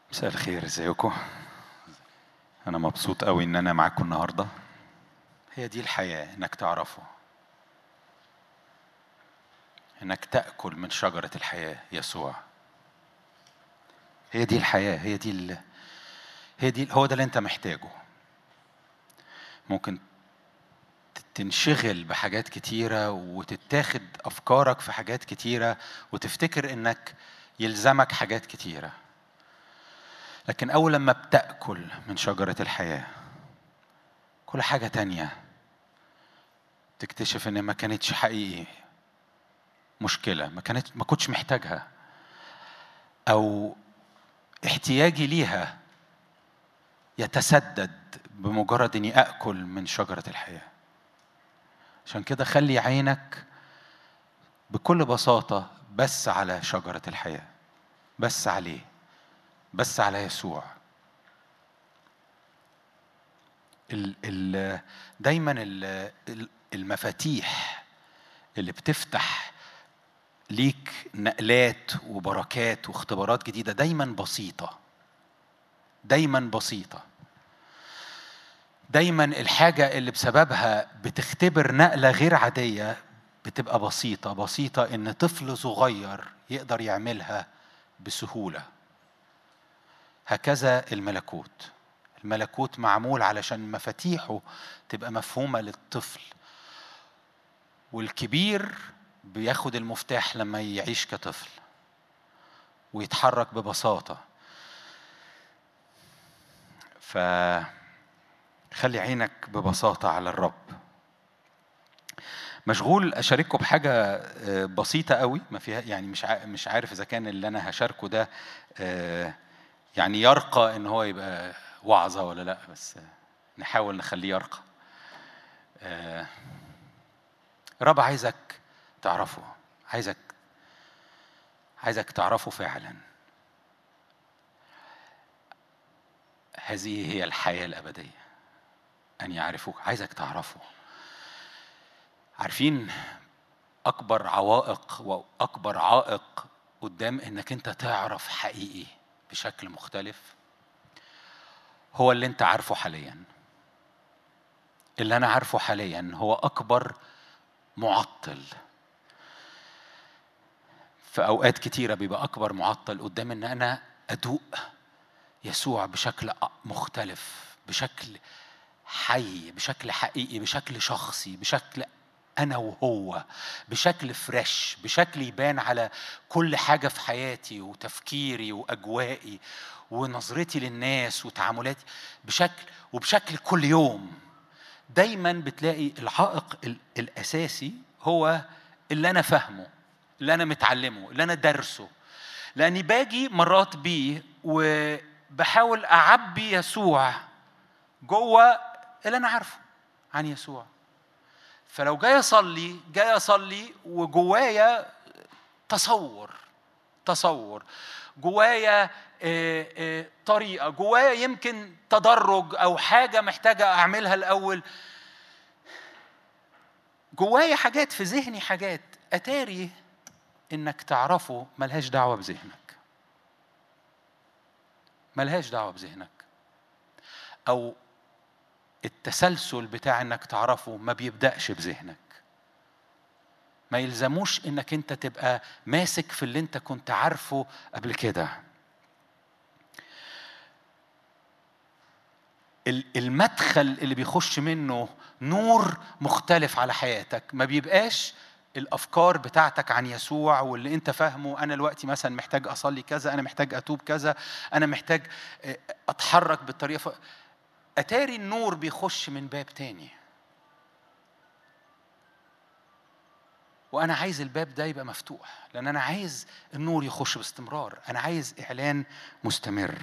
مساء الخير ازيكم انا مبسوط قوي ان انا معاكم النهارده هي دي الحياه انك تعرفه انك تاكل من شجره الحياه يسوع هي دي الحياه هي دي ال... هي دي هو ده اللي انت محتاجه ممكن تنشغل بحاجات كتيرة وتتاخد أفكارك في حاجات كتيرة وتفتكر إنك يلزمك حاجات كتيرة لكن أول لما بتأكل من شجرة الحياة كل حاجة تانية تكتشف إن ما كانتش حقيقي مشكلة ما كانت ما كنتش محتاجها أو احتياجي ليها يتسدد بمجرد إني أكل من شجرة الحياة عشان كده خلي عينك بكل بساطة بس على شجرة الحياة بس عليه بس على يسوع ال ال دايما ال المفاتيح اللي بتفتح ليك نقلات وبركات واختبارات جديدة دايما بسيطة دايما بسيطة دايما الحاجة اللي بسببها بتختبر نقلة غير عادية بتبقى بسيطة بسيطة إن طفل صغير يقدر يعملها بسهولة هكذا الملكوت الملكوت معمول علشان مفاتيحه تبقى مفهومة للطفل والكبير بياخد المفتاح لما يعيش كطفل ويتحرك ببساطة ف خلي عينك ببساطة على الرب مشغول اشارككم بحاجه بسيطه قوي ما فيها يعني مش مش عارف اذا كان اللي انا هشاركه ده يعني يرقى ان هو يبقى وعظه ولا لا بس نحاول نخليه يرقى الرب عايزك تعرفه عايزك عايزك تعرفه فعلا هذه هي الحياه الابديه ان يعرفوك عايزك تعرفه عارفين اكبر عوائق واكبر عائق قدام انك انت تعرف حقيقي بشكل مختلف هو اللي انت عارفه حاليا اللي انا عارفه حاليا هو اكبر معطل في اوقات كتيره بيبقى اكبر معطل قدام ان انا ادوق يسوع بشكل مختلف بشكل حي بشكل حقيقي بشكل شخصي بشكل انا وهو بشكل فريش بشكل يبان على كل حاجه في حياتي وتفكيري واجوائي ونظرتي للناس وتعاملاتي بشكل وبشكل كل يوم دايما بتلاقي العائق الاساسي هو اللي انا فاهمه اللي انا متعلمه اللي انا درسه لاني باجي مرات بيه وبحاول اعبي يسوع جوه اللي انا عارفه عن يسوع فلو جاي اصلي جاي اصلي وجوايا تصور تصور جوايا طريقه جوايا يمكن تدرج او حاجه محتاجه اعملها الاول جوايا حاجات في ذهني حاجات اتاري انك تعرفه ملهاش دعوه بذهنك ملهاش دعوه بذهنك او التسلسل بتاع انك تعرفه ما بيبداش بذهنك ما يلزموش انك انت تبقى ماسك في اللي انت كنت عارفه قبل كده المدخل اللي بيخش منه نور مختلف على حياتك ما بيبقاش الافكار بتاعتك عن يسوع واللي انت فاهمه انا دلوقتي مثلا محتاج اصلي كذا انا محتاج اتوب كذا انا محتاج اتحرك بالطريقه ف... اتاري النور بيخش من باب تاني وانا عايز الباب ده يبقى مفتوح لان انا عايز النور يخش باستمرار انا عايز اعلان مستمر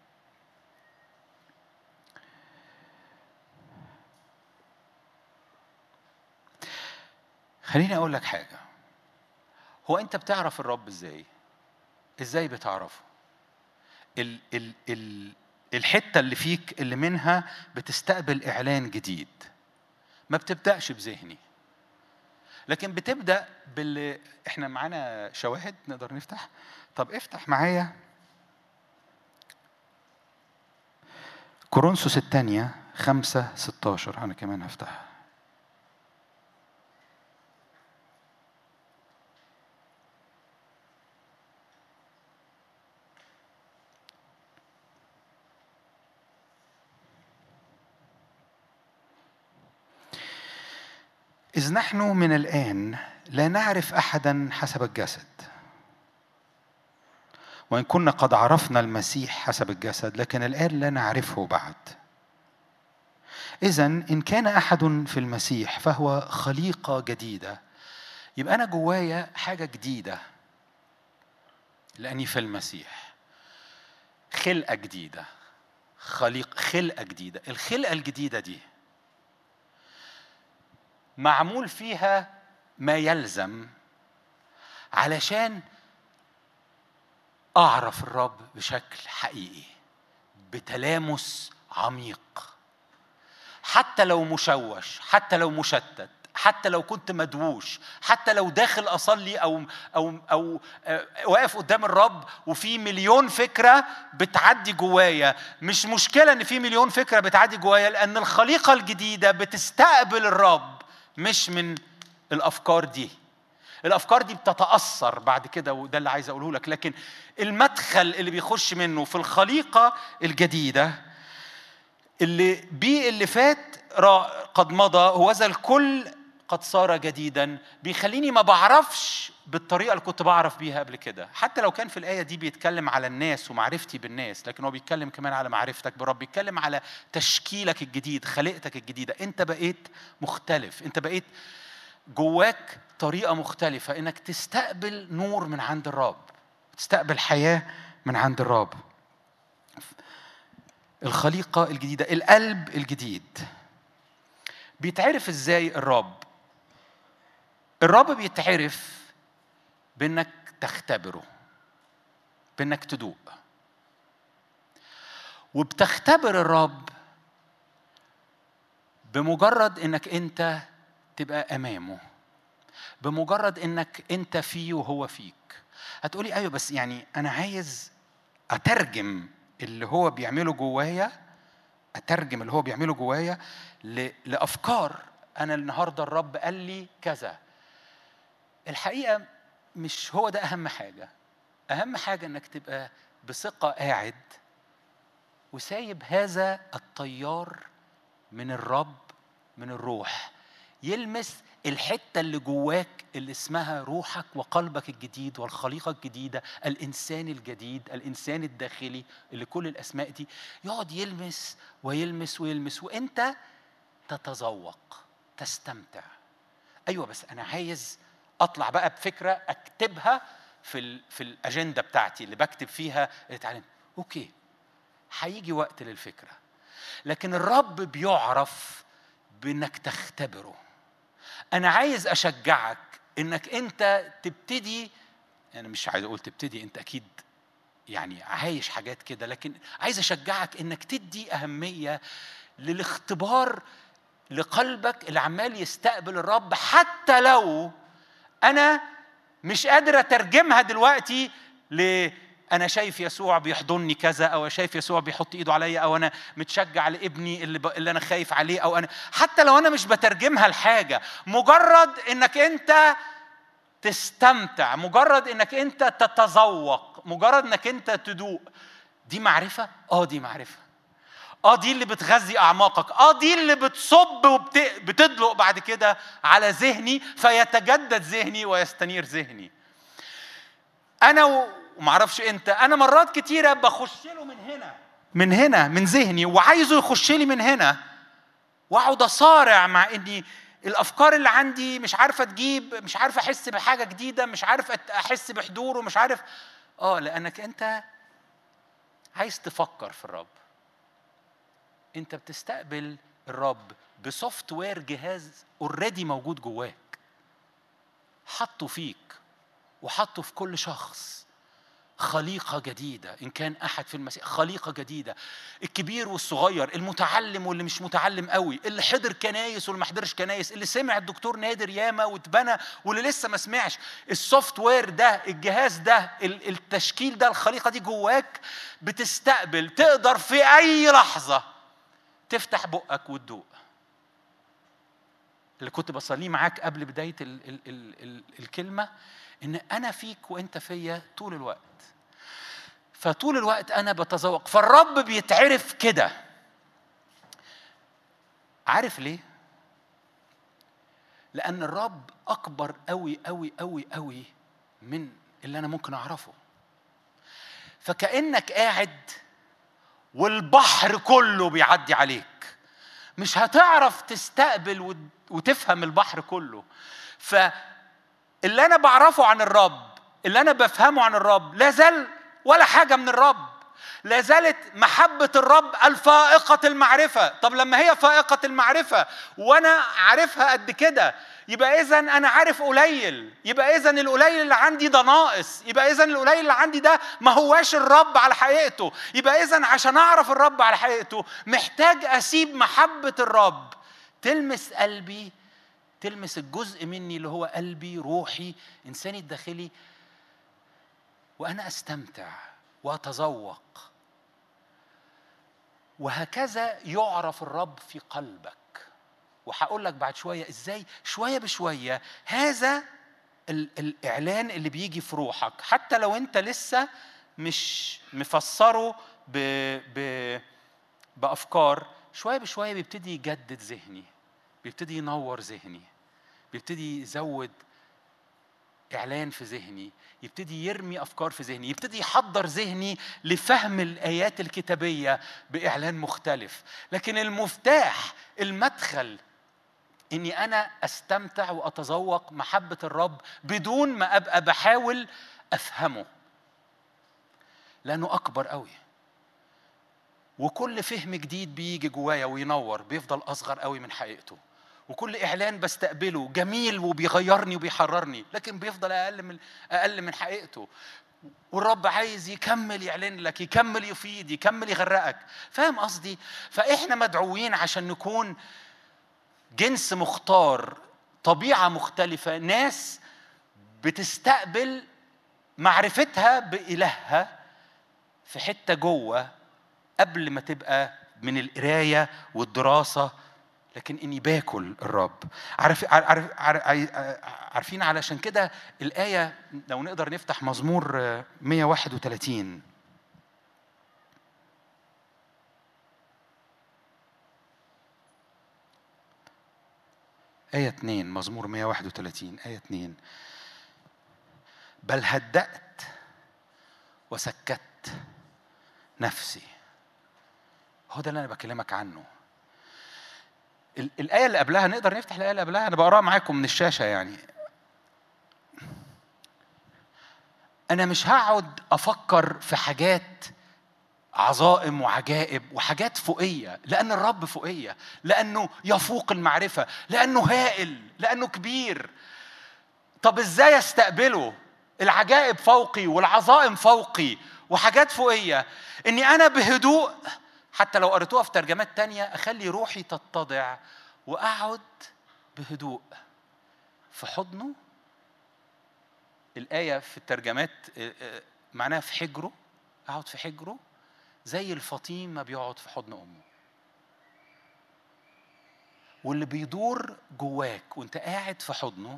خليني اقول لك حاجه هو انت بتعرف الرب ازاي ازاي بتعرفه ال ال ال الحته اللي فيك اللي منها بتستقبل اعلان جديد ما بتبداش بذهني لكن بتبدا بال احنا معانا شواهد نقدر نفتح طب افتح معايا كورنثوس الثانية خمسة ستاشر أنا كمان هفتحها إذ نحن من الآن لا نعرف أحدا حسب الجسد وإن كنا قد عرفنا المسيح حسب الجسد لكن الآن لا نعرفه بعد إذا إن كان أحد في المسيح فهو خليقة جديدة يبقى أنا جوايا حاجة جديدة لأني في المسيح خلقة جديدة خليق خلقة جديدة الخلقة الجديدة دي معمول فيها ما يلزم علشان اعرف الرب بشكل حقيقي بتلامس عميق حتى لو مشوش حتى لو مشتت حتى لو كنت مدووش حتى لو داخل اصلي او او او آه، واقف قدام الرب وفي مليون فكره بتعدي جوايا مش مشكله ان في مليون فكره بتعدي جوايا لان الخليقه الجديده بتستقبل الرب مش من الافكار دي الافكار دي بتتاثر بعد كده وده اللي عايز اقوله لك لكن المدخل اللي بيخش منه في الخليقه الجديده اللي بيه اللي فات قد مضى هوذا الكل قد صار جديدا بيخليني ما بعرفش بالطريقه اللي كنت بعرف بيها قبل كده حتى لو كان في الايه دي بيتكلم على الناس ومعرفتي بالناس لكن هو بيتكلم كمان على معرفتك بالرب بيتكلم على تشكيلك الجديد خلقتك الجديده انت بقيت مختلف انت بقيت جواك طريقه مختلفه انك تستقبل نور من عند الرب تستقبل حياه من عند الرب الخليقه الجديده القلب الجديد بيتعرف ازاي الرب الرب بيتعرف بانك تختبره بانك تدوق وبتختبر الرب بمجرد انك انت تبقى امامه بمجرد انك انت فيه وهو فيك هتقولي ايوه بس يعني انا عايز اترجم اللي هو بيعمله جوايا اترجم اللي هو بيعمله جوايا لافكار انا النهارده الرب قال لي كذا الحقيقه مش هو ده اهم حاجه اهم حاجه انك تبقى بثقه قاعد وسايب هذا الطيار من الرب من الروح يلمس الحته اللي جواك اللي اسمها روحك وقلبك الجديد والخليقه الجديده الانسان الجديد الانسان الداخلي اللي كل الاسماء دي يقعد يلمس ويلمس ويلمس وانت تتذوق تستمتع ايوه بس انا عايز اطلع بقى بفكره اكتبها في ال في الاجنده بتاعتي اللي بكتب فيها اتعلم اوكي هيجي وقت للفكره لكن الرب بيعرف بانك تختبره انا عايز اشجعك انك انت تبتدي انا مش عايز اقول تبتدي انت اكيد يعني عايش حاجات كده لكن عايز اشجعك انك تدي اهميه للاختبار لقلبك اللي عمال يستقبل الرب حتى لو انا مش قادر اترجمها دلوقتي ل انا شايف يسوع بيحضني كذا او شايف يسوع بيحط ايده عليا او انا متشجع لابني اللي, ب... اللي انا خايف عليه او انا حتى لو انا مش بترجمها لحاجه مجرد انك انت تستمتع مجرد انك انت تتذوق مجرد انك انت تدوق دي معرفه اه دي معرفه اه دي اللي بتغذي اعماقك اه دي اللي بتصب وبتدلق بعد كده على ذهني فيتجدد ذهني ويستنير ذهني انا ومعرفش انت انا مرات كتيره بخش له من هنا من هنا من ذهني وعايزه يخش لي من هنا واقعد اصارع مع اني الافكار اللي عندي مش عارفه تجيب مش عارفه احس بحاجه جديده مش عارف احس بحضوره مش عارف اه لانك انت عايز تفكر في الرب انت بتستقبل الرب بسوفت وير جهاز اوريدي موجود جواك حطه فيك وحطه في كل شخص خليقة جديدة إن كان أحد في المسيح خليقة جديدة الكبير والصغير المتعلم واللي مش متعلم قوي اللي حضر كنايس واللي ما حضرش كنايس اللي سمع الدكتور نادر ياما واتبنى واللي لسه ما سمعش السوفت وير ده الجهاز ده التشكيل ده الخليقة دي جواك بتستقبل تقدر في أي لحظة تفتح بقك وتدوق اللي كنت بصليه معاك قبل بدايه ال ال ال ال الكلمه ان انا فيك وانت فيا طول الوقت فطول الوقت انا بتذوق فالرب بيتعرف كده عارف ليه لان الرب اكبر قوي قوي قوي قوي من اللي انا ممكن اعرفه فكانك قاعد والبحر كله بيعدي عليك مش هتعرف تستقبل وتفهم البحر كله فاللي انا بعرفه عن الرب اللي انا بفهمه عن الرب لا زال ولا حاجه من الرب لا زالت محبة الرب الفائقة المعرفة طب لما هي فائقة المعرفة وأنا عارفها قد كده يبقى إذا أنا عارف قليل يبقى إذا القليل اللي عندي ده ناقص يبقى إذا القليل اللي عندي ده ما هواش الرب على حقيقته يبقى إذا عشان أعرف الرب على حقيقته محتاج أسيب محبة الرب تلمس قلبي تلمس الجزء مني اللي هو قلبي روحي إنساني الداخلي وأنا أستمتع وأتذوق وهكذا يعرف الرب في قلبك وهقول لك بعد شويه ازاي شويه بشويه هذا الاعلان اللي بيجي في روحك حتى لو انت لسه مش مفسره ب ب بافكار شويه بشويه بيبتدي يجدد ذهني بيبتدي ينور ذهني بيبتدي يزود اعلان في ذهني يبتدي يرمي افكار في ذهني يبتدي يحضر ذهني لفهم الايات الكتابيه باعلان مختلف لكن المفتاح المدخل اني انا استمتع واتذوق محبه الرب بدون ما ابقى بحاول افهمه لانه اكبر قوي وكل فهم جديد بيجي جوايا وينور بيفضل اصغر قوي من حقيقته وكل اعلان بستقبله جميل وبيغيرني وبيحررني لكن بيفضل اقل من اقل من حقيقته والرب عايز يكمل يعلن لك يكمل يفيد يكمل يغرقك فاهم قصدي فاحنا مدعوين عشان نكون جنس مختار طبيعه مختلفه ناس بتستقبل معرفتها بإلهها في حتة جوه قبل ما تبقى من القراية والدراسة لكن اني باكل الرب عارف عارف عارفين علشان كده الايه لو نقدر نفتح مزمور 131 آية 2 مزمور 131 آية 2 بل هدأت وسكت نفسي هو ده اللي أنا بكلمك عنه الآية اللي قبلها نقدر نفتح الآية اللي قبلها أنا بقراها معاكم من الشاشة يعني أنا مش هقعد أفكر في حاجات عظائم وعجائب وحاجات فوقية لأن الرب فوقية لأنه يفوق المعرفة لأنه هائل لأنه كبير طب إزاي أستقبله العجائب فوقي والعظائم فوقي وحاجات فوقية إني أنا بهدوء حتى لو قريتوها في ترجمات تانية أخلي روحي تتضع وأقعد بهدوء في حضنه الآية في الترجمات آه، آه، معناها في حجره أقعد في حجره زي الفطيم ما بيقعد في حضن أمه واللي بيدور جواك وانت قاعد في حضنه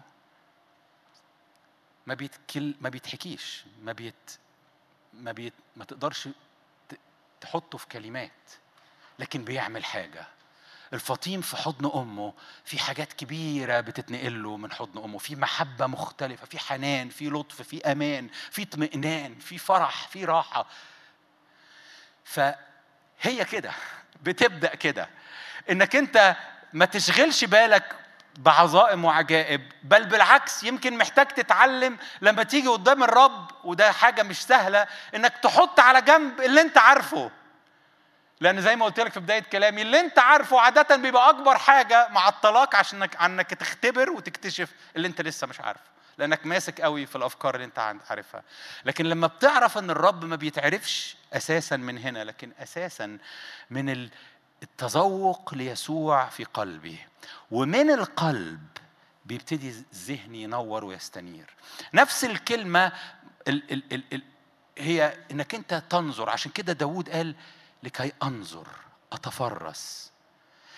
ما بيتكل ما بيتحكيش ما بيت ما بيت ما تقدرش تحطه في كلمات لكن بيعمل حاجه الفطيم في حضن امه في حاجات كبيره بتتنقل له من حضن امه في محبه مختلفه في حنان في لطف في امان في اطمئنان في فرح في راحه فهي كده بتبدا كده انك انت ما تشغلش بالك بعظائم وعجائب بل بالعكس يمكن محتاج تتعلم لما تيجي قدام الرب وده حاجه مش سهله انك تحط على جنب اللي انت عارفه لان زي ما قلت لك في بدايه كلامي اللي انت عارفه عاده بيبقى اكبر حاجه معطلاك عشانك عنك تختبر وتكتشف اللي انت لسه مش عارفه لانك ماسك قوي في الافكار اللي انت عارفها لكن لما بتعرف ان الرب ما بيتعرفش اساسا من هنا لكن اساسا من التذوق ليسوع في قلبي ومن القلب بيبتدي الذهن ينور ويستنير نفس الكلمه ال ال ال ال هي انك انت تنظر عشان كده داود قال لكي انظر اتفرس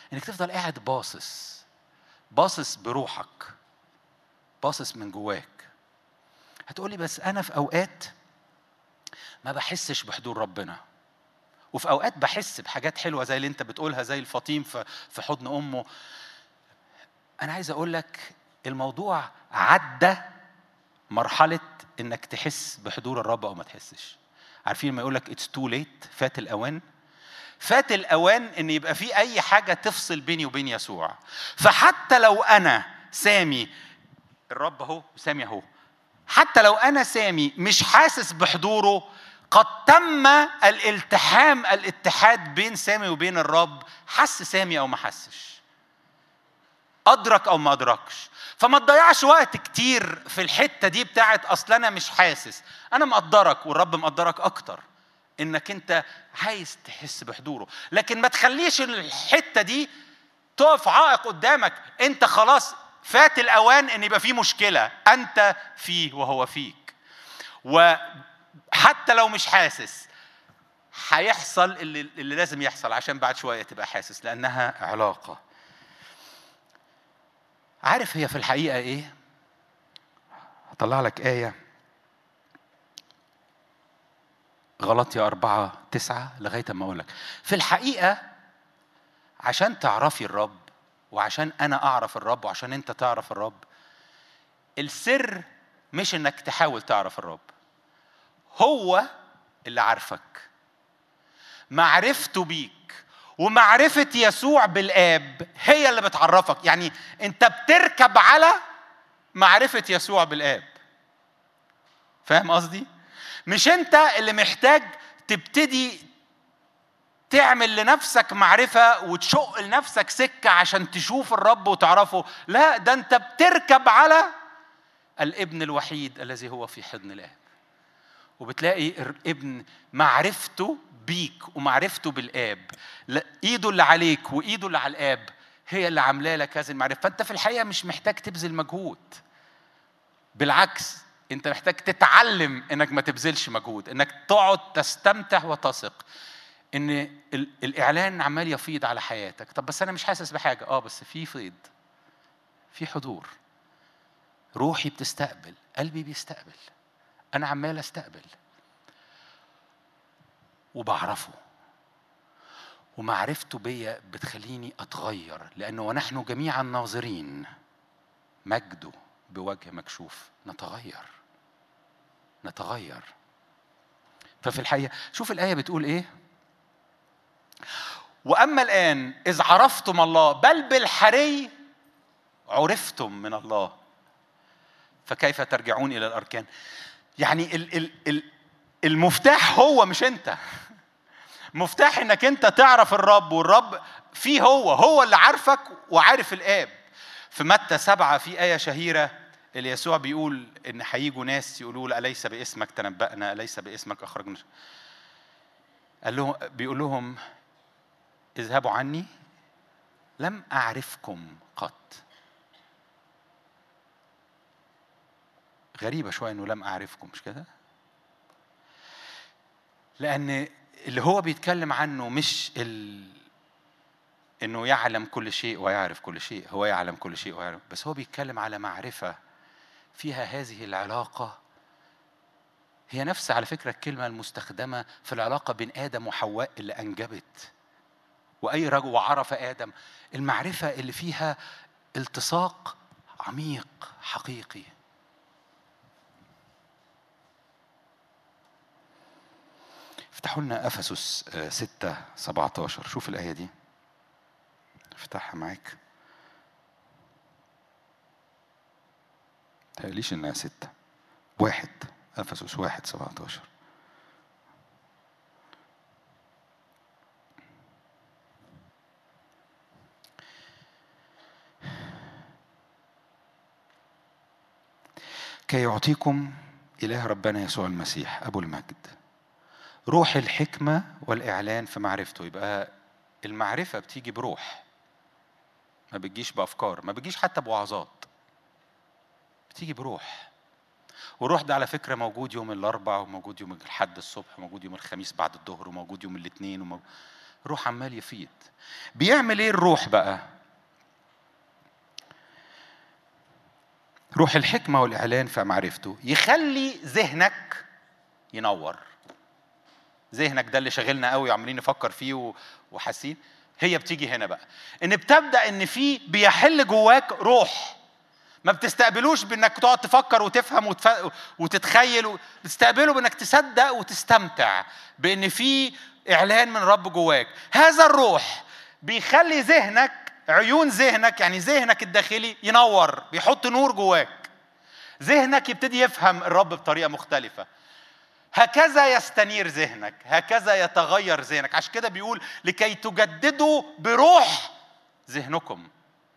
انك تفضل قاعد باصص باصص بروحك باصص من جواك هتقولي بس انا في اوقات ما بحسش بحضور ربنا وفي اوقات بحس بحاجات حلوه زي اللي انت بتقولها زي الفطيم في حضن امه انا عايز اقول لك الموضوع عدى مرحله انك تحس بحضور الرب او ما تحسش عارفين ما يقول لك اتس تو ليت فات الاوان فات الاوان ان يبقى في اي حاجه تفصل بيني وبين يسوع فحتى لو انا سامي الرب اهو سامي اهو حتى لو انا سامي مش حاسس بحضوره قد تم الالتحام الاتحاد بين سامي وبين الرب حس سامي او ما حسش ادرك او ما ادركش فما تضيعش وقت كتير في الحته دي بتاعت اصل انا مش حاسس انا مقدرك والرب مقدرك اكتر انك انت عايز تحس بحضوره لكن ما تخليش الحته دي تقف عائق قدامك انت خلاص فات الاوان ان يبقى في مشكله انت فيه وهو فيك وحتى لو مش حاسس هيحصل اللي, اللي لازم يحصل عشان بعد شويه تبقى حاسس لانها علاقه عارف هي في الحقيقه ايه هطلع لك ايه غلطي أربعة تسعة لغاية ما أقول لك في الحقيقة عشان تعرفي الرب وعشان أنا أعرف الرب وعشان أنت تعرف الرب السر مش إنك تحاول تعرف الرب هو اللي عارفك معرفته بيك ومعرفة يسوع بالآب هي اللي بتعرفك يعني أنت بتركب على معرفة يسوع بالآب فاهم قصدي؟ مش أنت اللي محتاج تبتدي تعمل لنفسك معرفة وتشق لنفسك سكة عشان تشوف الرب وتعرفه لا ده أنت بتركب على الابن الوحيد الذي هو في حضن الآب وبتلاقي ابن معرفته بيك ومعرفته بالآب ايده اللي عليك وايده اللي على الآب هي اللي عاملاه لك هذه المعرفة فأنت في الحقيقة مش محتاج تبذل مجهود بالعكس انت محتاج تتعلم انك ما تبذلش مجهود انك تقعد تستمتع وتثق ان الاعلان عمال يفيض على حياتك طب بس انا مش حاسس بحاجه اه بس في فيض في حضور روحي بتستقبل قلبي بيستقبل انا عمال استقبل وبعرفه ومعرفته بيا بتخليني اتغير لانه ونحن جميعا ناظرين مجده بوجه مكشوف نتغير نتغير ففي الحقيقه شوف الايه بتقول ايه واما الان اذ عرفتم الله بل بالحري عرفتم من الله فكيف ترجعون الى الاركان يعني ال ال ال المفتاح هو مش انت مفتاح انك انت تعرف الرب والرب فيه هو هو اللي عارفك وعارف الاب في متى سبعة في آية شهيرة اللي يسوع بيقول إن هيجوا ناس يقولوا له أليس باسمك تنبأنا أليس باسمك أخرجنا قال لهم بيقول لهم اذهبوا عني لم أعرفكم قط غريبة شوية إنه لم أعرفكم مش كده؟ لأن اللي هو بيتكلم عنه مش ال... انه يعلم كل شيء ويعرف كل شيء هو يعلم كل شيء ويعرف بس هو بيتكلم على معرفه فيها هذه العلاقه هي نفس على فكره الكلمه المستخدمه في العلاقه بين ادم وحواء اللي انجبت واي رجل وعرف ادم المعرفه اللي فيها التصاق عميق حقيقي افتحوا لنا افسس 6 17 شوف الايه دي افتحها معاك تقليش انها ستة واحد افسس واحد 17 كي يعطيكم إله ربنا يسوع المسيح أبو المجد روح الحكمة والإعلان في معرفته يبقى المعرفة بتيجي بروح ما بتجيش بأفكار ما بتجيش حتى بوعظات بتيجي بروح والروح ده على فكرة موجود يوم الأربع وموجود يوم الحد الصبح وموجود يوم الخميس بعد الظهر وموجود يوم الاثنين وموجود الروح عمال يفيض بيعمل ايه الروح بقى روح الحكمة والإعلان في معرفته يخلي ذهنك ينور ذهنك ده اللي شاغلنا قوي وعمالين نفكر فيه وحاسين هي بتيجي هنا بقى ان بتبدا ان في بيحل جواك روح ما بتستقبلوش بانك تقعد تفكر وتفهم وتف... وتتخيل بتستقبله بانك تصدق وتستمتع بان في اعلان من رب جواك هذا الروح بيخلي ذهنك عيون ذهنك يعني ذهنك الداخلي ينور بيحط نور جواك ذهنك يبتدي يفهم الرب بطريقه مختلفه هكذا يستنير ذهنك هكذا يتغير ذهنك عشان كده بيقول لكي تجددوا بروح ذهنكم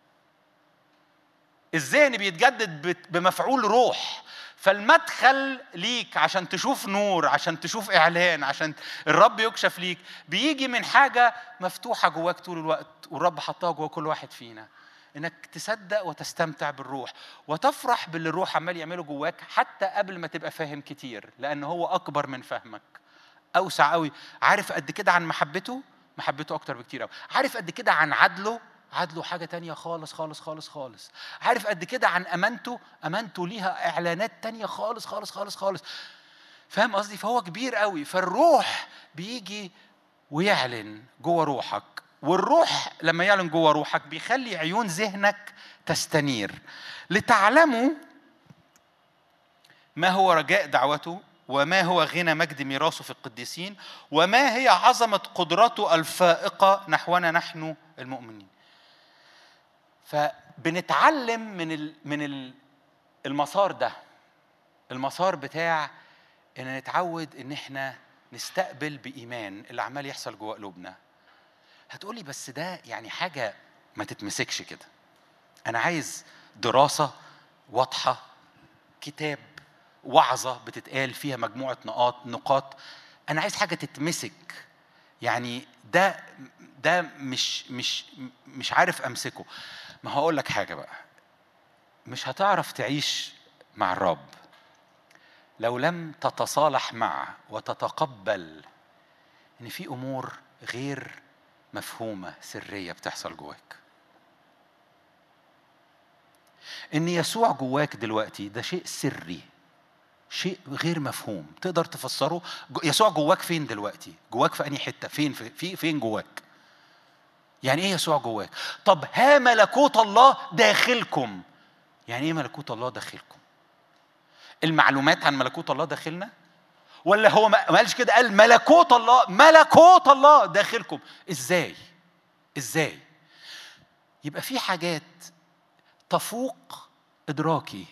الذهن بيتجدد بمفعول روح فالمدخل ليك عشان تشوف نور عشان تشوف اعلان عشان الرب يكشف ليك بيجي من حاجه مفتوحه جواك طول الوقت والرب حطها جوا كل واحد فينا انك تصدق وتستمتع بالروح وتفرح باللي الروح عمال يعمله جواك حتى قبل ما تبقى فاهم كتير لان هو اكبر من فهمك اوسع قوي عارف قد كده عن محبته محبته اكتر بكتير قوي عارف قد كده عن عدله عدله حاجة تانية خالص خالص خالص خالص عارف قد كده عن أمانته أمانته ليها إعلانات تانية خالص خالص خالص خالص فاهم قصدي فهو كبير قوي فالروح بيجي ويعلن جوه روحك والروح لما يعلن جوه روحك بيخلي عيون ذهنك تستنير لتعلموا ما هو رجاء دعوته وما هو غنى مجد ميراثه في القديسين وما هي عظمة قدرته الفائقة نحونا نحن المؤمنين فبنتعلم من من المسار ده المسار بتاع ان نتعود ان احنا نستقبل بايمان اللي عمال يحصل جوه قلوبنا هتقولي بس ده يعني حاجه ما تتمسكش كده انا عايز دراسه واضحه كتاب وعظه بتتقال فيها مجموعه نقاط نقاط انا عايز حاجه تتمسك يعني ده ده مش مش مش عارف امسكه ما هقول لك حاجة بقى مش هتعرف تعيش مع الرب لو لم تتصالح معه وتتقبل ان في امور غير مفهومه سريه بتحصل جواك ان يسوع جواك دلوقتي ده شيء سري شيء غير مفهوم تقدر تفسره يسوع جواك فين دلوقتي جواك في انهي حته فين في فين جواك يعني ايه يسوع جواك طب ها ملكوت الله داخلكم يعني ايه ملكوت الله داخلكم المعلومات عن ملكوت الله داخلنا ولا هو ما قالش كده قال ملكوت الله ملكوت الله داخلكم ازاي ازاي يبقى في حاجات تفوق ادراكي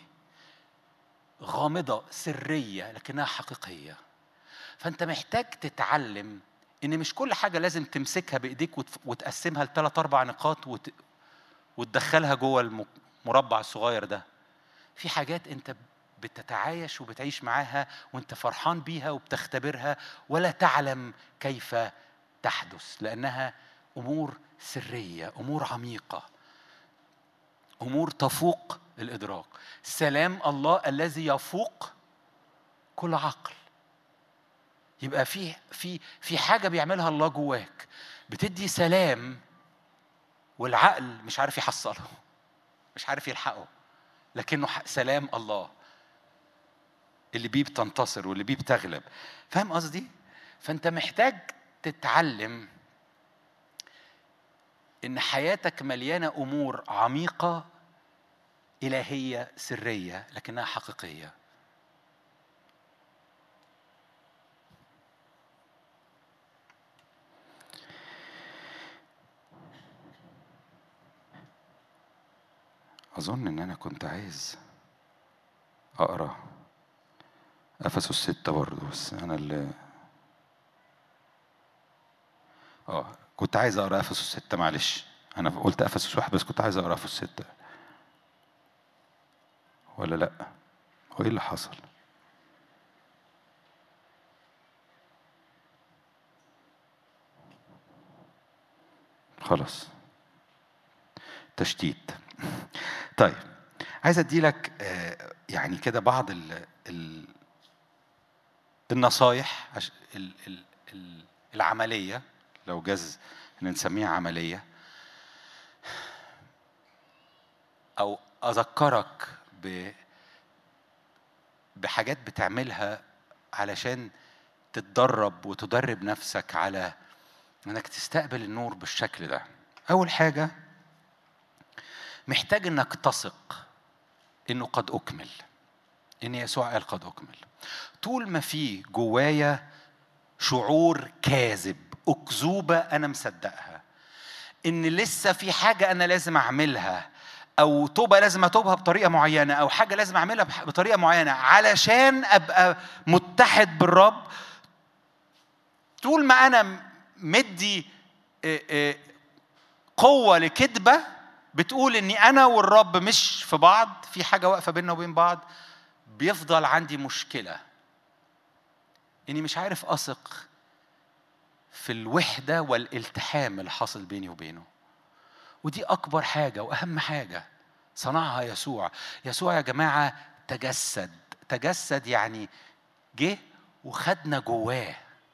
غامضه سريه لكنها حقيقيه فانت محتاج تتعلم ان مش كل حاجه لازم تمسكها بايديك وتقسمها لثلاث اربع نقاط وت... وتدخلها جوه المربع الصغير ده في حاجات انت بتتعايش وبتعيش معاها وانت فرحان بيها وبتختبرها ولا تعلم كيف تحدث لانها امور سريه امور عميقه امور تفوق الادراك سلام الله الذي يفوق كل عقل يبقى في في في حاجه بيعملها الله جواك بتدي سلام والعقل مش عارف يحصله مش عارف يلحقه لكنه سلام الله اللي بيه بتنتصر واللي بيه بتغلب فاهم قصدي فانت محتاج تتعلم ان حياتك مليانه امور عميقه الهيه سريه لكنها حقيقيه أظن إن أنا كنت عايز أقرأ أفسس ستة برضه بس أنا اللي آه كنت عايز أقرأ أفسس ستة معلش أنا قلت أفسس واحد بس كنت عايز أقرأ أفسس ستة ولا لأ؟ هو إيه اللي حصل؟ خلاص تشتيت طيب عايز ادي لك آه، يعني كده بعض ال ال النصايح العمليه لو جاز ان نسميها عمليه او اذكرك ب بحاجات بتعملها علشان تتدرب وتدرب نفسك على انك تستقبل النور بالشكل ده اول حاجه محتاج انك تثق انه قد اكمل ان يسوع قال قد اكمل طول ما في جوايا شعور كاذب اكذوبه انا مصدقها ان لسه في حاجه انا لازم اعملها او توبه لازم اتوبها بطريقه معينه او حاجه لازم اعملها بطريقه معينه علشان ابقى متحد بالرب طول ما انا مدي قوه لكذبه بتقول اني انا والرب مش في بعض في حاجه واقفه بيننا وبين بعض بيفضل عندي مشكله اني مش عارف اثق في الوحده والالتحام اللي حاصل بيني وبينه ودي اكبر حاجه واهم حاجه صنعها يسوع يسوع يا جماعه تجسد تجسد يعني جه وخدنا جواه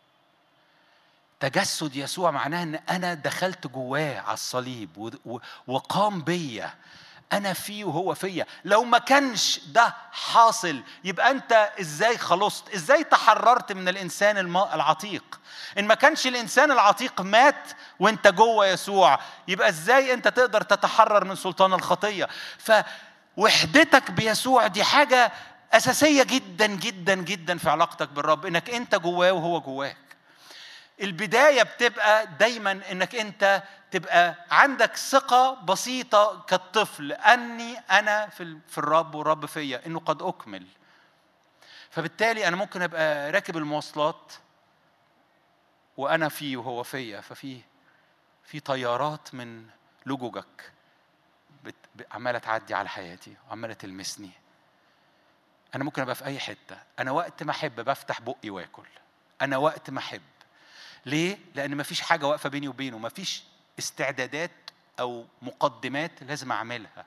تجسد يسوع معناه ان انا دخلت جواه على الصليب وقام بيا انا فيه وهو فيا لو ما كانش ده حاصل يبقى انت ازاي خلصت ازاي تحررت من الانسان العتيق ان ما كانش الانسان العتيق مات وانت جوه يسوع يبقى ازاي انت تقدر تتحرر من سلطان الخطيه فوحدتك بيسوع دي حاجه اساسيه جدا جدا جدا في علاقتك بالرب انك انت جواه وهو جواك البدايه بتبقى دايما انك انت تبقى عندك ثقه بسيطه كالطفل اني انا في في الرب والرب فيا انه قد اكمل فبالتالي انا ممكن ابقى راكب المواصلات وانا فيه وهو فيا ففي في طيارات من لجوجك عماله تعدي على حياتي وعماله تلمسني انا ممكن ابقى في اي حته انا وقت ما احب بفتح بقي واكل انا وقت ما احب ليه لان مفيش حاجه واقفه بيني وبينه مفيش استعدادات او مقدمات لازم اعملها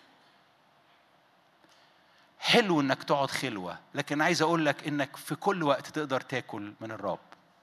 حلو انك تقعد خلوه لكن عايز اقول لك انك في كل وقت تقدر تاكل من الرب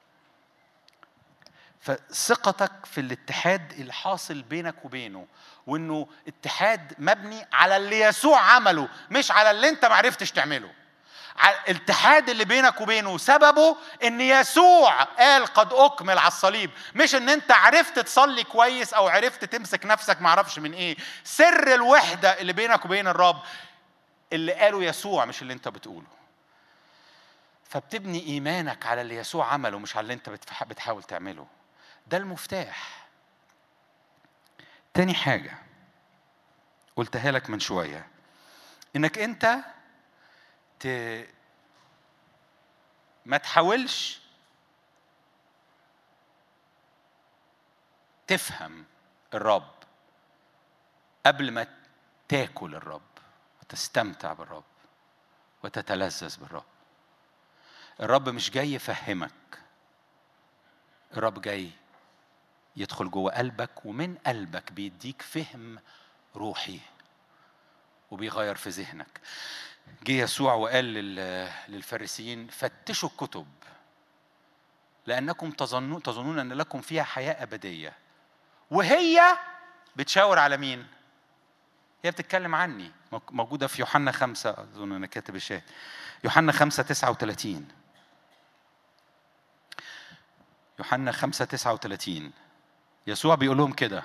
فثقتك في الاتحاد الحاصل بينك وبينه وانه اتحاد مبني على اللي يسوع عمله مش على اللي انت معرفتش تعمله الاتحاد اللي بينك وبينه سببه ان يسوع قال قد اكمل على الصليب مش ان انت عرفت تصلي كويس او عرفت تمسك نفسك معرفش من ايه سر الوحده اللي بينك وبين الرب اللي قاله يسوع مش اللي انت بتقوله فبتبني ايمانك على اللي يسوع عمله مش على اللي انت بتحاول تعمله ده المفتاح تاني حاجه قلتها لك من شويه انك انت ت... ما تحاولش تفهم الرب قبل ما تاكل الرب وتستمتع بالرب وتتلذذ بالرب الرب مش جاي يفهمك الرب جاي يدخل جوه قلبك ومن قلبك بيديك فهم روحي وبيغير في ذهنك جه يسوع وقال للفارسيين فتشوا الكتب لأنكم تظنون تظنون أن لكم فيها حياة أبدية وهي بتشاور على مين؟ هي بتتكلم عني موجودة في يوحنا خمسة أظن أنا كاتب الشاهد يوحنا خمسة تسعة وثلاثين يوحنا خمسة تسعة وثلاثين يسوع بيقول لهم كده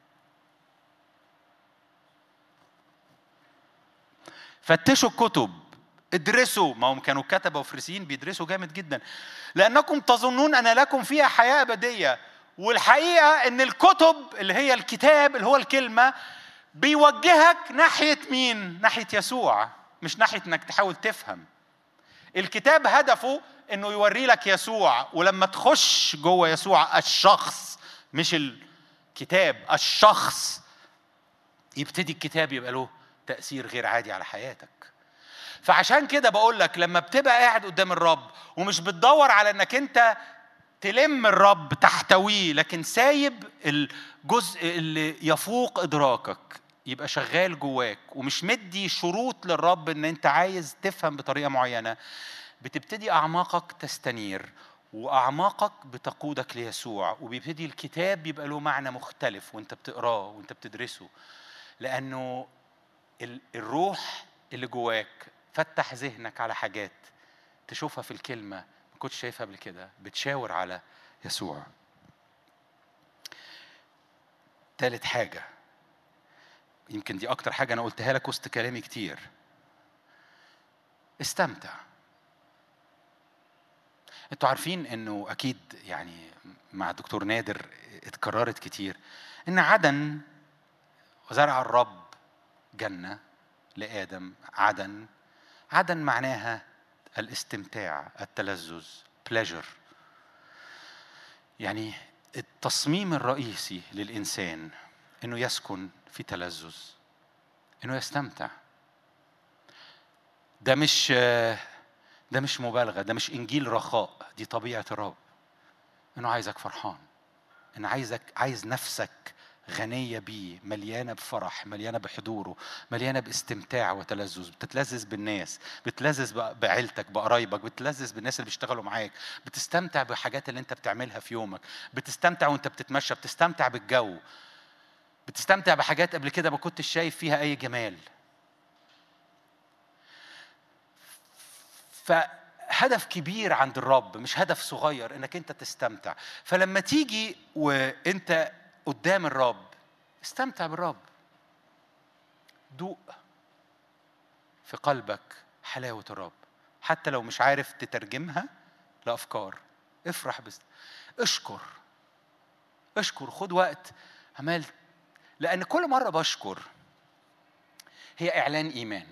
فتشوا الكتب ادرسوا ما هم كانوا كتبة وفريسيين بيدرسوا جامد جدا لأنكم تظنون أن لكم فيها حياة أبدية والحقيقة أن الكتب اللي هي الكتاب اللي هو الكلمة بيوجهك ناحية مين؟ ناحية يسوع مش ناحية أنك تحاول تفهم الكتاب هدفه أنه يوري لك يسوع ولما تخش جوه يسوع الشخص مش الكتاب الشخص يبتدي الكتاب يبقى له تأثير غير عادي على حياتك فعشان كده بقول لك لما بتبقى قاعد قدام الرب ومش بتدور على انك انت تلم الرب تحتويه لكن سايب الجزء اللي يفوق ادراكك يبقى شغال جواك ومش مدي شروط للرب ان انت عايز تفهم بطريقه معينه بتبتدي اعماقك تستنير واعماقك بتقودك ليسوع وبيبتدي الكتاب بيبقى له معنى مختلف وانت بتقراه وانت بتدرسه لانه الروح اللي جواك فتح ذهنك على حاجات تشوفها في الكلمه ما كنتش شايفها قبل كده بتشاور على يسوع تالت حاجه يمكن دي اكتر حاجه انا قلتها لك وسط كلامي كتير استمتع انتوا عارفين انه اكيد يعني مع الدكتور نادر اتكررت كتير ان عدن وزرع الرب جنه لادم عدن عدن معناها الاستمتاع التلذذ بليجر يعني التصميم الرئيسي للانسان انه يسكن في تلذذ انه يستمتع ده مش ده مش مبالغه ده مش انجيل رخاء دي طبيعه الرب انه عايزك فرحان انه عايزك عايز نفسك غنية بيه مليانة بفرح مليانة بحضوره مليانة باستمتاع وتلذذ بتتلذذ بالناس بتلذذ بعيلتك بقرايبك بتلذذ بالناس اللي بيشتغلوا معاك بتستمتع بالحاجات اللي انت بتعملها في يومك بتستمتع وانت بتتمشى بتستمتع بالجو بتستمتع بحاجات قبل كده ما كنتش شايف فيها اي جمال فهدف كبير عند الرب مش هدف صغير انك انت تستمتع فلما تيجي وانت قدام الرب استمتع بالرب دوق في قلبك حلاوة الرب حتى لو مش عارف تترجمها لأفكار افرح بس اشكر اشكر خد وقت عمال لأن كل مرة بشكر هي إعلان إيمان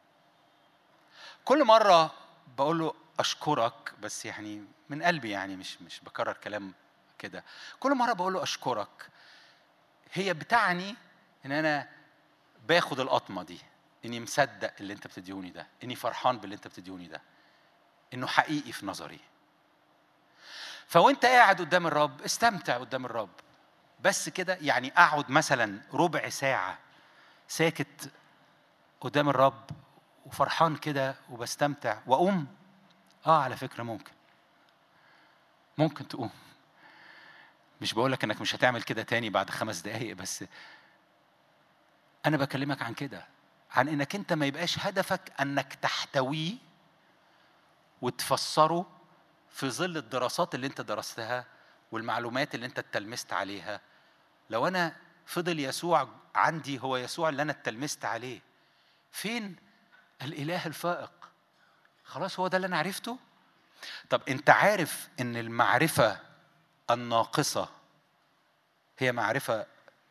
كل مرة بقول له أشكرك بس يعني من قلبي يعني مش مش بكرر كلام كده كل مرة بقول له أشكرك هي بتعني ان انا باخد القطمه دي اني مصدق اللي انت بتديوني ده اني فرحان باللي انت بتديوني ده انه حقيقي في نظري فوانت قاعد قدام الرب استمتع قدام الرب بس كده يعني اقعد مثلا ربع ساعه ساكت قدام الرب وفرحان كده وبستمتع واقوم اه على فكره ممكن ممكن تقوم مش بقول لك انك مش هتعمل كده تاني بعد خمس دقايق بس انا بكلمك عن كده عن انك انت ما يبقاش هدفك انك تحتويه وتفسره في ظل الدراسات اللي انت درستها والمعلومات اللي انت اتلمست عليها لو انا فضل يسوع عندي هو يسوع اللي انا اتلمست عليه فين الاله الفائق خلاص هو ده اللي انا عرفته طب انت عارف ان المعرفه الناقصة هي معرفة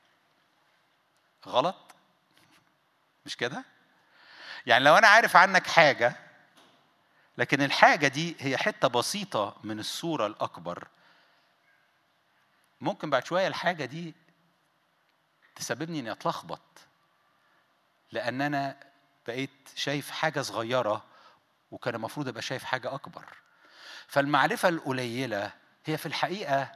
غلط مش كده؟ يعني لو أنا عارف عنك حاجة لكن الحاجة دي هي حتة بسيطة من الصورة الأكبر ممكن بعد شوية الحاجة دي تسببني إني أتلخبط لأن أنا بقيت شايف حاجة صغيرة وكان المفروض أبقى شايف حاجة أكبر فالمعرفة القليلة هي في الحقيقة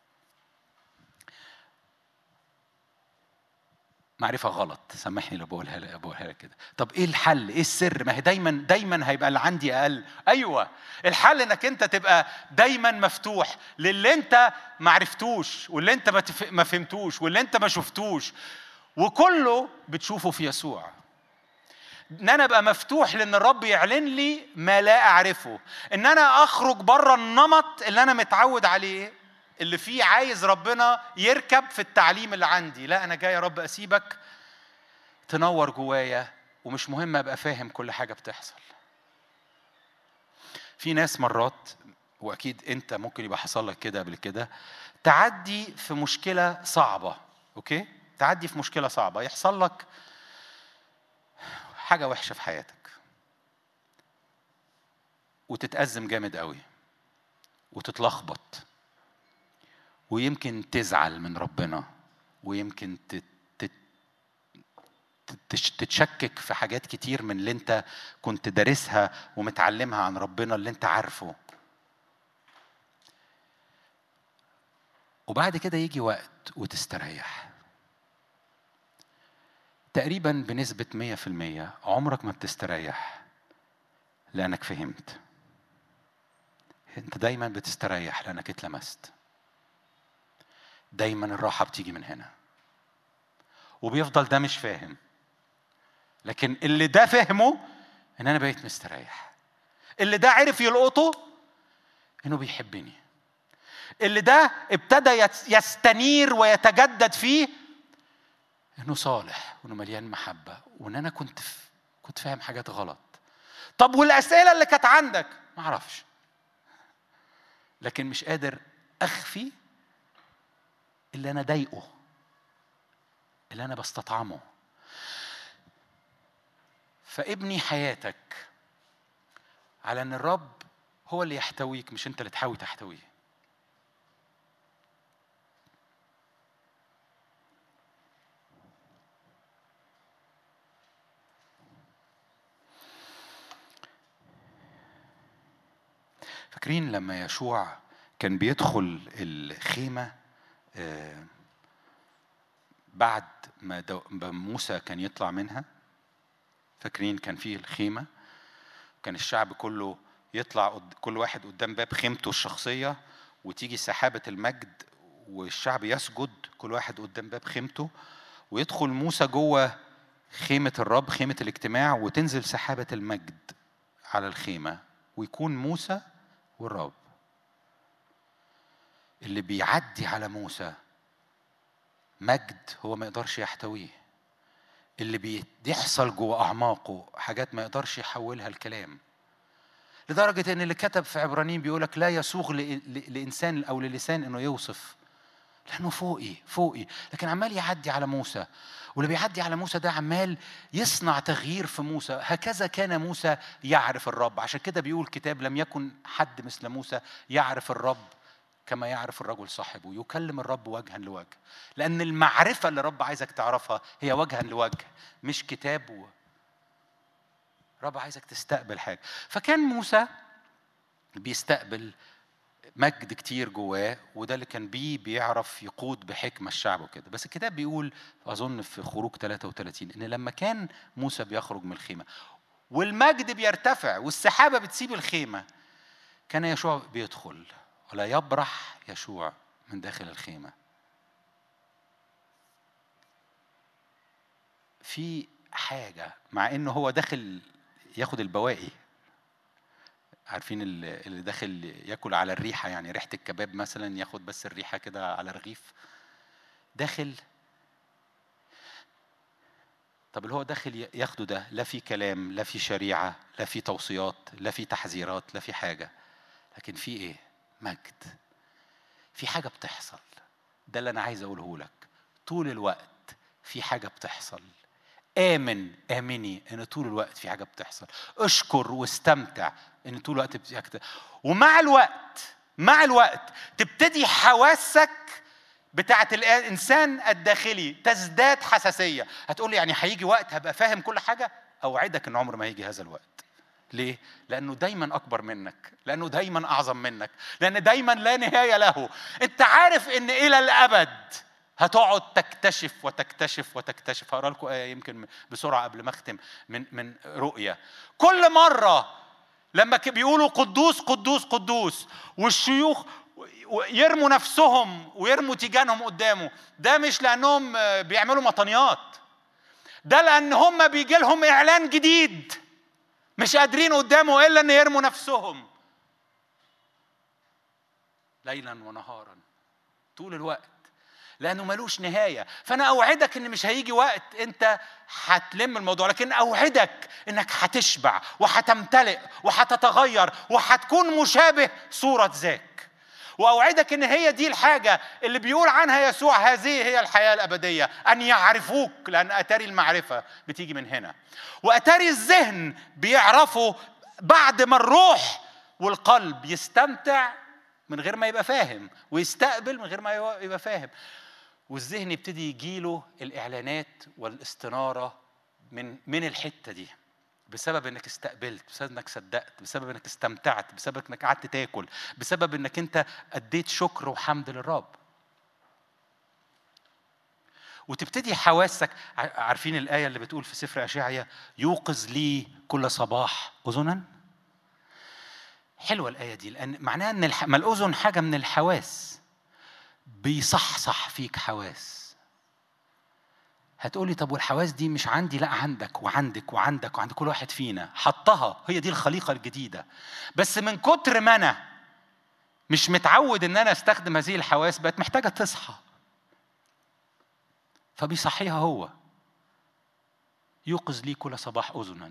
معرفة غلط سامحني لو بقولها لك بقولها لك كده طب ايه الحل ايه السر ما هي دايما دايما هيبقى اللي عندي اقل ايوه الحل انك انت تبقى دايما مفتوح للي انت ما عرفتوش واللي انت ما فهمتوش واللي انت ما شفتوش وكله بتشوفه في يسوع ان انا ابقى مفتوح لان الرب يعلن لي ما لا اعرفه ان انا اخرج بره النمط اللي انا متعود عليه اللي فيه عايز ربنا يركب في التعليم اللي عندي لا انا جاي يا رب اسيبك تنور جوايا ومش مهم ابقى فاهم كل حاجه بتحصل في ناس مرات واكيد انت ممكن يبقى حصل لك كده قبل كده تعدي في مشكله صعبه اوكي تعدي في مشكله صعبه يحصل لك حاجة وحشة في حياتك وتتأزم جامد قوي وتتلخبط ويمكن تزعل من ربنا ويمكن تتشكك في حاجات كتير من اللي انت كنت دارسها ومتعلمها عن ربنا اللي انت عارفه وبعد كده يجي وقت وتستريح تقريبا بنسبة مية في المية عمرك ما بتستريح لأنك فهمت انت دايما بتستريح لانك اتلمست دايما الراحه بتيجي من هنا وبيفضل ده مش فاهم لكن اللي ده فهمه ان انا بقيت مستريح اللي ده عرف يلقطه انه بيحبني اللي ده ابتدى يستنير ويتجدد فيه انه صالح وانه مليان محبه وان انا كنت كنت فاهم حاجات غلط طب والاسئله اللي كانت عندك ما اعرفش لكن مش قادر اخفي اللي انا ضايقه اللي انا بستطعمه فابني حياتك على ان الرب هو اللي يحتويك مش انت اللي تحاول تحتويه فاكرين لما يشوع كان بيدخل الخيمه آه، بعد ما موسى كان يطلع منها فاكرين كان فيه الخيمه كان الشعب كله يطلع كل واحد قدام باب خيمته الشخصيه وتيجي سحابه المجد والشعب يسجد كل واحد قدام باب خيمته ويدخل موسى جوه خيمه الرب خيمه الاجتماع وتنزل سحابه المجد على الخيمه ويكون موسى والرب اللي بيعدي على موسى مجد هو ما يقدرش يحتويه اللي بيحصل جوه اعماقه حاجات ما يقدرش يحولها الكلام لدرجه ان اللي كتب في عبرانيين بيقول لك لا يسوغ لانسان او للسان انه يوصف لانه فوقي فوقي لكن عمال يعدي على موسى واللي بيعدي على موسى ده عمال يصنع تغيير في موسى هكذا كان موسى يعرف الرب عشان كده بيقول كتاب لم يكن حد مثل موسى يعرف الرب كما يعرف الرجل صاحبه يكلم الرب وجها لوجه لأن المعرفة اللي الرب عايزك تعرفها هي وجها لوجه مش كتاب و... رب عايزك تستقبل حاجة فكان موسى بيستقبل مجد كتير جواه وده اللي كان بيه بيعرف يقود بحكمة الشعب وكده بس الكتاب بيقول أظن في خروج 33 إن لما كان موسى بيخرج من الخيمة والمجد بيرتفع والسحابة بتسيب الخيمة كان يشوع بيدخل ولا يبرح يشوع من داخل الخيمة في حاجة مع إنه هو داخل ياخد البواقي عارفين اللي داخل ياكل على الريحه يعني ريحه الكباب مثلا ياخد بس الريحه كده على رغيف داخل طب اللي هو داخل ياخده ده لا في كلام لا في شريعه لا في توصيات لا في تحذيرات لا في حاجه لكن في ايه مجد في حاجه بتحصل ده اللي انا عايز اقوله لك طول الوقت في حاجه بتحصل آمن آمني إن طول الوقت في حاجة بتحصل اشكر واستمتع إن طول الوقت بتحصل ومع الوقت مع الوقت تبتدي حواسك بتاعت الإنسان الداخلي تزداد حساسية هتقول لي يعني هيجي وقت هبقى فاهم كل حاجة أوعدك إن عمر ما هيجي هذا الوقت ليه؟ لأنه دايما أكبر منك لأنه دايما أعظم منك لأن دايما لا نهاية له أنت عارف إن إلى الأبد هتقعد تكتشف وتكتشف وتكتشف هقرا لكم ايه يمكن بسرعه قبل ما اختم من من رؤيه كل مره لما بيقولوا قدوس قدوس قدوس والشيوخ يرموا نفسهم ويرموا تيجانهم قدامه ده مش لانهم بيعملوا مطنيات ده لان هم بيجي لهم اعلان جديد مش قادرين قدامه الا ان يرموا نفسهم ليلا ونهارا طول الوقت لانه ملوش نهايه فانا اوعدك ان مش هيجي وقت انت هتلم الموضوع لكن اوعدك انك هتشبع وهتمتلئ وهتتغير وهتكون مشابه صوره ذاك واوعدك ان هي دي الحاجه اللي بيقول عنها يسوع هذه هي الحياه الابديه ان يعرفوك لان اتاري المعرفه بتيجي من هنا واتاري الذهن بيعرفه بعد ما الروح والقلب يستمتع من غير ما يبقى فاهم ويستقبل من غير ما يبقى فاهم والذهن يبتدي يجيله الاعلانات والاستناره من من الحته دي بسبب انك استقبلت بسبب انك صدقت بسبب انك استمتعت بسبب انك قعدت تاكل بسبب انك انت اديت شكر وحمد للرب وتبتدي حواسك عارفين الآية اللي بتقول في سفر أشعيا يوقظ لي كل صباح أذنا حلوة الآية دي لأن معناها إن الح... ما الأذن حاجة من الحواس بيصحصح فيك حواس هتقولي طب والحواس دي مش عندي لا عندك وعندك وعندك وعند كل واحد فينا حطها هي دي الخليقة الجديدة بس من كتر ما أنا مش متعود إن أنا أستخدم هذه الحواس بقت محتاجة تصحى فبيصحيها هو يوقظ لي كل صباح أذنا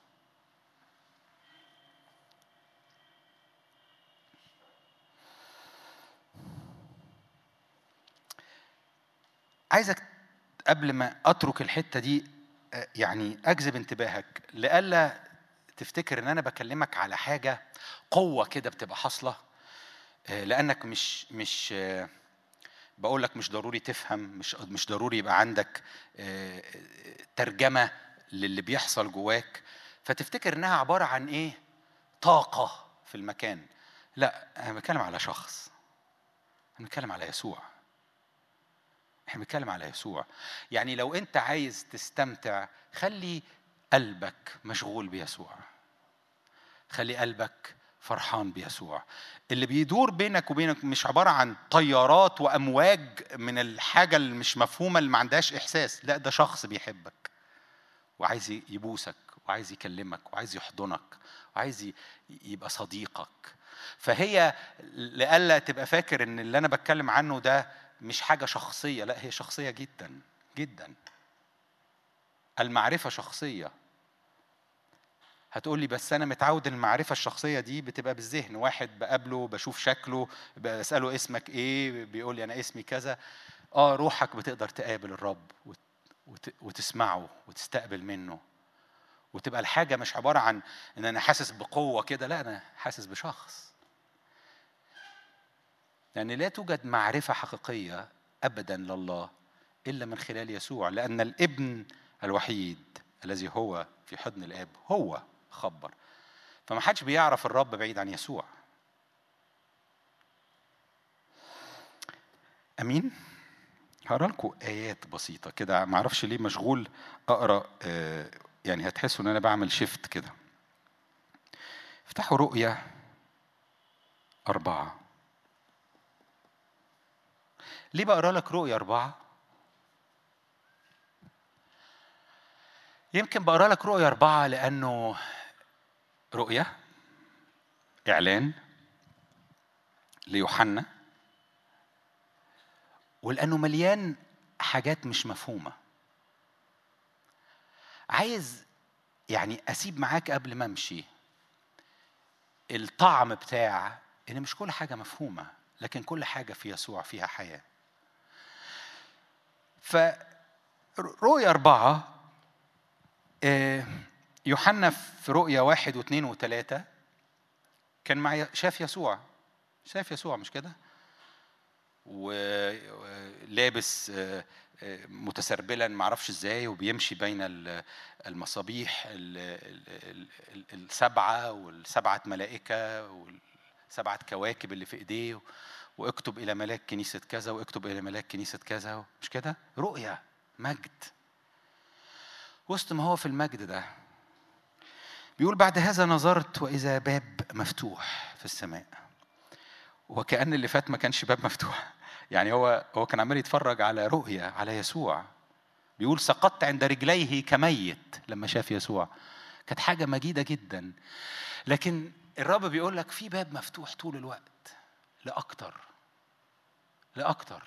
عايزك قبل ما اترك الحته دي آه، يعني اجذب انتباهك لئلا تفتكر ان انا بكلمك على حاجه قوه كده بتبقى حاصله آه، لانك مش مش آه، بقول لك مش ضروري تفهم مش مش ضروري يبقى عندك ترجمه للي بيحصل جواك فتفتكر انها عباره عن ايه طاقه في المكان لا انا بتكلم على شخص انا بتكلم على يسوع احنا بنتكلم على يسوع يعني لو انت عايز تستمتع خلي قلبك مشغول بيسوع خلي قلبك فرحان بيسوع اللي بيدور بينك وبينك مش عبارة عن طيارات وأمواج من الحاجة اللي مش مفهومة اللي ما عندهاش إحساس لا ده شخص بيحبك وعايز يبوسك وعايز يكلمك وعايز يحضنك وعايز يبقى صديقك فهي لألا تبقى فاكر ان اللي انا بتكلم عنه ده مش حاجة شخصية لا هي شخصية جدا جدا المعرفة شخصية هتقول لي بس انا متعود المعرفه الشخصيه دي بتبقى بالذهن واحد بقابله بشوف شكله بساله اسمك ايه بيقول لي انا اسمي كذا اه روحك بتقدر تقابل الرب وتسمعه وتستقبل منه وتبقى الحاجه مش عباره عن ان انا حاسس بقوه كده لا انا حاسس بشخص لأن لا توجد معرفة حقيقية أبدا لله إلا من خلال يسوع لأن الابن الوحيد الذي هو في حضن الآب هو خبر فما حدش بيعرف الرب بعيد عن يسوع امين هقرا لكم ايات بسيطه كده ما اعرفش ليه مشغول اقرا آه، يعني هتحسوا ان انا بعمل شيفت كده افتحوا رؤيا أربعة ليه بقرا لك رؤيا أربعة؟ يمكن بقرا لك رؤيا أربعة لأنه رؤيا إعلان ليوحنا ولأنه مليان حاجات مش مفهومة عايز يعني أسيب معاك قبل ما أمشي الطعم بتاع إن مش كل حاجة مفهومة لكن كل حاجة في يسوع فيها حياة فرؤيا أربعة آه، يوحنا في رؤيا واحد واثنين وثلاثة كان معي شاف يسوع شاف يسوع مش كده؟ ولابس آه، آه، متسربلا معرفش ازاي وبيمشي بين المصابيح السبعة والسبعة ملائكة والسبعة كواكب اللي في ايديه واكتب إلى ملاك كنيسة كذا واكتب إلى ملاك كنيسة كذا مش كده؟ رؤية مجد وسط ما هو في المجد ده بيقول بعد هذا نظرت وإذا باب مفتوح في السماء وكأن اللي فات ما كانش باب مفتوح يعني هو هو كان عمال يتفرج على رؤية على يسوع بيقول سقطت عند رجليه كميت لما شاف يسوع كانت حاجة مجيدة جدا لكن الرب بيقول لك في باب مفتوح طول الوقت لأكتر لأكتر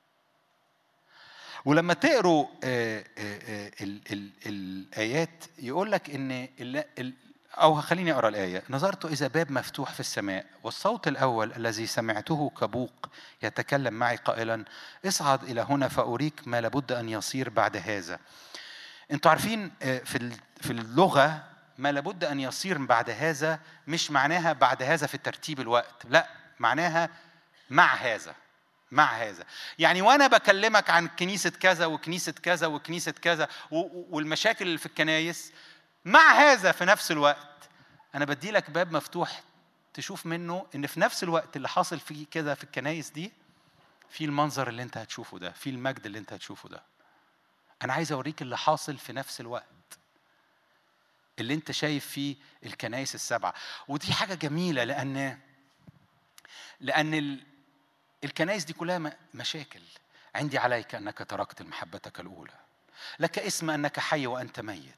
ولما تقروا آه، آه، آه، الآيات يقول لك إن أو خليني أقرأ الآية نظرت إذا باب مفتوح في السماء والصوت الأول الذي سمعته كبوق يتكلم معي قائلا اصعد إلى هنا فأريك ما لابد أن يصير بعد هذا أنتوا عارفين في في اللغة ما لابد أن يصير بعد هذا مش معناها بعد هذا في ترتيب الوقت لا معناها مع هذا مع هذا يعني وانا بكلمك عن كنيسه كذا وكنيسه كذا وكنيسه كذا والمشاكل اللي في الكنايس مع هذا في نفس الوقت انا بدي لك باب مفتوح تشوف منه ان في نفس الوقت اللي حاصل فيه كده في الكنايس دي في المنظر اللي انت هتشوفه ده في المجد اللي انت هتشوفه ده انا عايز اوريك اللي حاصل في نفس الوقت اللي انت شايف فيه الكنائس السبعه ودي حاجه جميله لان لان الكنائس دي كلها مشاكل عندي عليك انك تركت محبتك الاولى لك اسم انك حي وانت ميت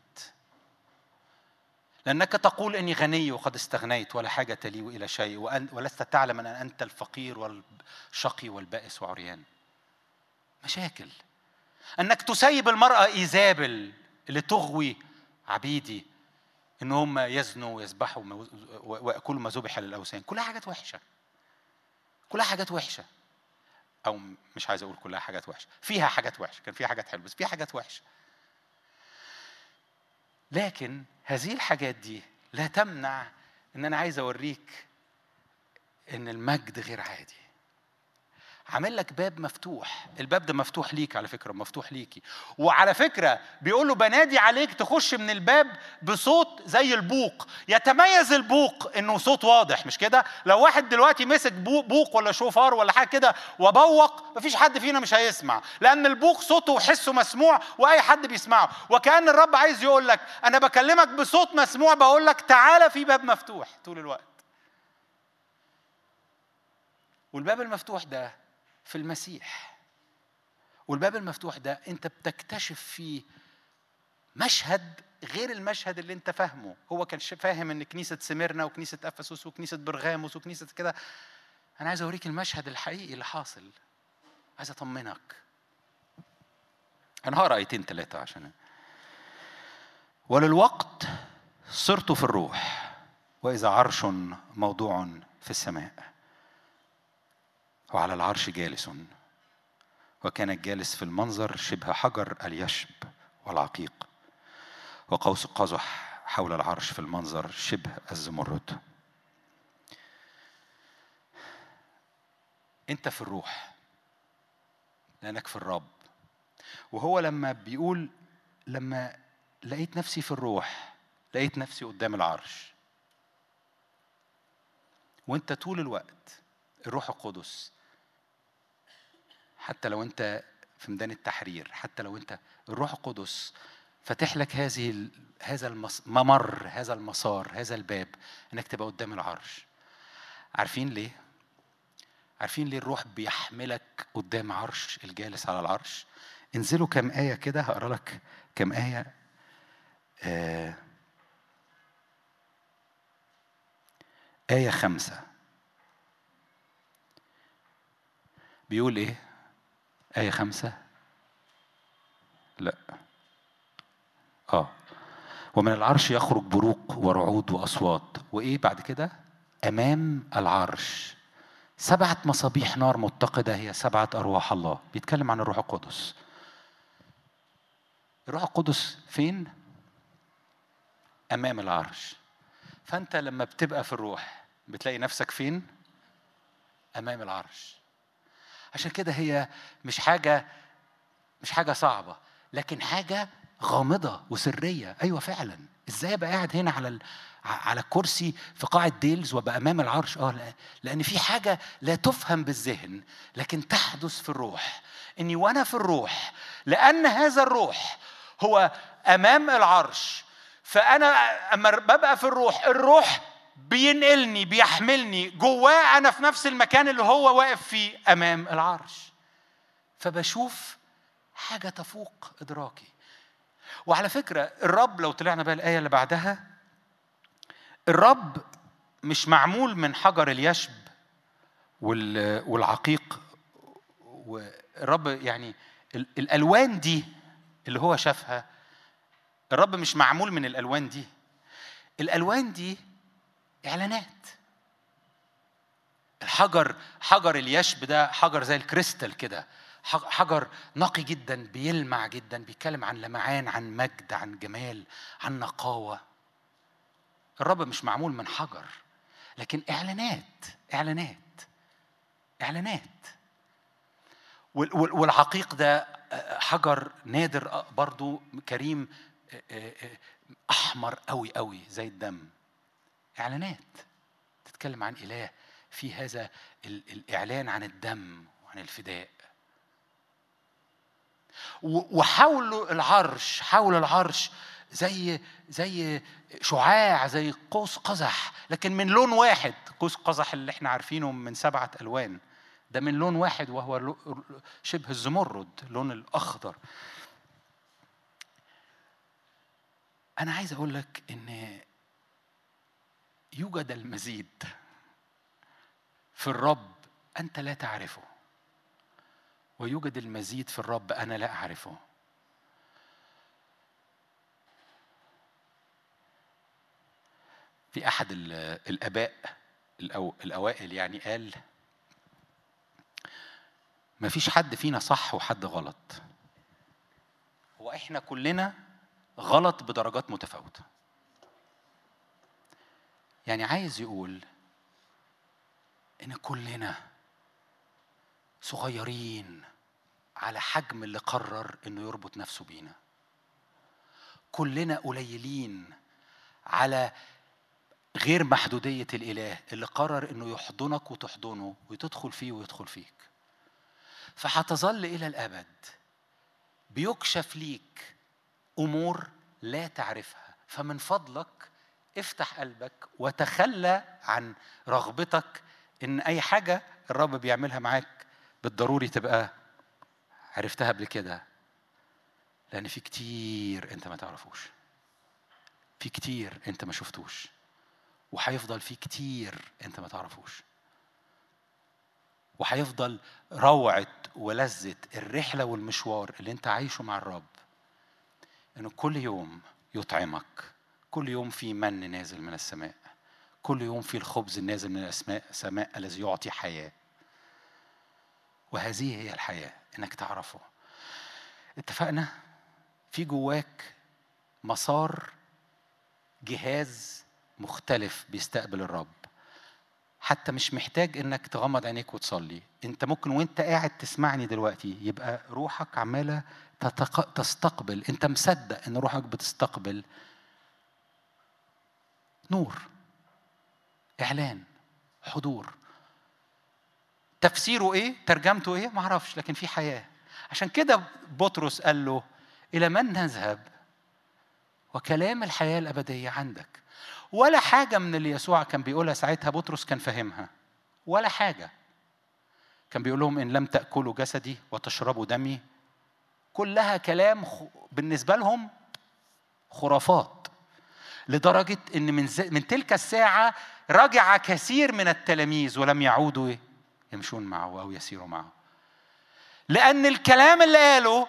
لأنك تقول إني غني وقد استغنيت ولا حاجة لي إلى شيء ولست تعلم أن أنت الفقير والشقي والبائس وعريان مشاكل أنك تسيب المرأة إيزابل اللي تغوي عبيدي إن هم يزنوا ويذبحوا ويأكلوا ما ذبح للأوثان كلها حاجات وحشة كلها حاجات وحشة أو مش عايز أقول كلها حاجات وحشة فيها حاجات وحشة كان فيها حاجات حلوة بس فيها حاجات وحشة لكن هذه الحاجات دي لا تمنع ان انا عايز اوريك ان المجد غير عادي عامل لك باب مفتوح الباب ده مفتوح ليك على فكره مفتوح ليكي وعلى فكره بيقول له بنادي عليك تخش من الباب بصوت زي البوق يتميز البوق انه صوت واضح مش كده لو واحد دلوقتي مسك بوق ولا شوفار ولا حاجه كده وبوق مفيش حد فينا مش هيسمع لان البوق صوته وحسه مسموع واي حد بيسمعه وكان الرب عايز يقول لك انا بكلمك بصوت مسموع بقول لك تعالى في باب مفتوح طول الوقت والباب المفتوح ده في المسيح والباب المفتوح ده انت بتكتشف فيه مشهد غير المشهد اللي انت فاهمه هو كان فاهم ان كنيسه سميرنا وكنيسه افسس وكنيسه برغاموس وكنيسه كده انا عايز اوريك المشهد الحقيقي اللي حاصل عايز اطمنك انا هقرا ايتين ثلاثه عشان وللوقت صرت في الروح واذا عرش موضوع في السماء وعلى العرش جالس وكان الجالس في المنظر شبه حجر اليشب والعقيق وقوس قزح حول العرش في المنظر شبه الزمرد انت في الروح لانك في الرب وهو لما بيقول لما لقيت نفسي في الروح لقيت نفسي قدام العرش وانت طول الوقت الروح القدس حتى لو انت في ميدان التحرير حتى لو انت الروح القدس فاتح لك هذه هذا الممر هذا المسار هذا الباب انك تبقى قدام العرش عارفين ليه عارفين ليه الروح بيحملك قدام عرش الجالس على العرش انزلوا كم آية كده هقرا لك كم آية آه آية خمسة بيقول إيه؟ آية خمسة لا آه ومن العرش يخرج بروق ورعود وأصوات وإيه بعد كده أمام العرش سبعة مصابيح نار متقدة هي سبعة أرواح الله بيتكلم عن الروح القدس الروح القدس فين؟ أمام العرش فأنت لما بتبقى في الروح بتلاقي نفسك فين؟ أمام العرش عشان كده هي مش حاجة مش حاجة صعبة لكن حاجة غامضة وسرية أيوة فعلا إزاي أبقى قاعد هنا على على الكرسي في قاعة ديلز وابقى أمام العرش اه لأن في حاجة لا تفهم بالذهن لكن تحدث في الروح إني وأنا في الروح لأن هذا الروح هو أمام العرش فأنا أما ببقى في الروح الروح بينقلني بيحملني جواه انا في نفس المكان اللي هو واقف فيه امام العرش فبشوف حاجه تفوق ادراكي وعلى فكره الرب لو طلعنا بقى الايه اللي بعدها الرب مش معمول من حجر اليشب والعقيق والرب يعني الالوان دي اللي هو شافها الرب مش معمول من الالوان دي الالوان دي اعلانات الحجر حجر اليشب ده حجر زي الكريستال كده حجر نقي جدا بيلمع جدا بيتكلم عن لمعان عن مجد عن جمال عن نقاوه الرب مش معمول من حجر لكن اعلانات اعلانات اعلانات والعقيق ده حجر نادر برضو كريم احمر قوي قوي زي الدم إعلانات تتكلم عن إله في هذا الإعلان عن الدم وعن الفداء وحول العرش حول العرش زي زي شعاع زي قوس قزح لكن من لون واحد قوس قزح اللي احنا عارفينه من سبعة ألوان ده من لون واحد وهو شبه الزمرد لون الأخضر أنا عايز أقول لك إن يوجد المزيد في الرب أنت لا تعرفه ويوجد المزيد في الرب أنا لا أعرفه في أحد الآباء الأوائل يعني قال ما فيش حد فينا صح وحد غلط هو احنا كلنا غلط بدرجات متفاوته يعني عايز يقول ان كلنا صغيرين على حجم اللي قرر انه يربط نفسه بينا كلنا قليلين على غير محدودية الإله اللي قرر إنه يحضنك وتحضنه وتدخل فيه ويدخل فيك فهتظل إلى الأبد بيكشف ليك أمور لا تعرفها فمن فضلك افتح قلبك وتخلى عن رغبتك ان اي حاجه الرب بيعملها معاك بالضروري تبقى عرفتها قبل كده لان في كتير انت ما تعرفوش في كتير انت ما شفتوش وهيفضل في كتير انت ما تعرفوش وهيفضل روعة ولذة الرحلة والمشوار اللي انت عايشه مع الرب انه كل يوم يطعمك كل يوم في من نازل من السماء كل يوم في الخبز النازل من السماء سماء الذي يعطي حياة وهذه هي الحياة انك تعرفه اتفقنا في جواك مسار جهاز مختلف بيستقبل الرب حتى مش محتاج انك تغمض عينيك وتصلي انت ممكن وانت قاعد تسمعني دلوقتي يبقى روحك عماله تستقبل انت مصدق ان روحك بتستقبل نور اعلان حضور تفسيره ايه ترجمته ايه ما اعرفش لكن في حياه عشان كده بطرس قال له الى من نذهب وكلام الحياه الابديه عندك ولا حاجه من اللي يسوع كان بيقولها ساعتها بطرس كان فاهمها ولا حاجه كان بيقول لهم ان لم تاكلوا جسدي وتشربوا دمي كلها كلام بالنسبه لهم خرافات لدرجة إن من, من تلك الساعة رجع كثير من التلاميذ ولم يعودوا يمشون معه أو يسيروا معه لأن الكلام اللي قاله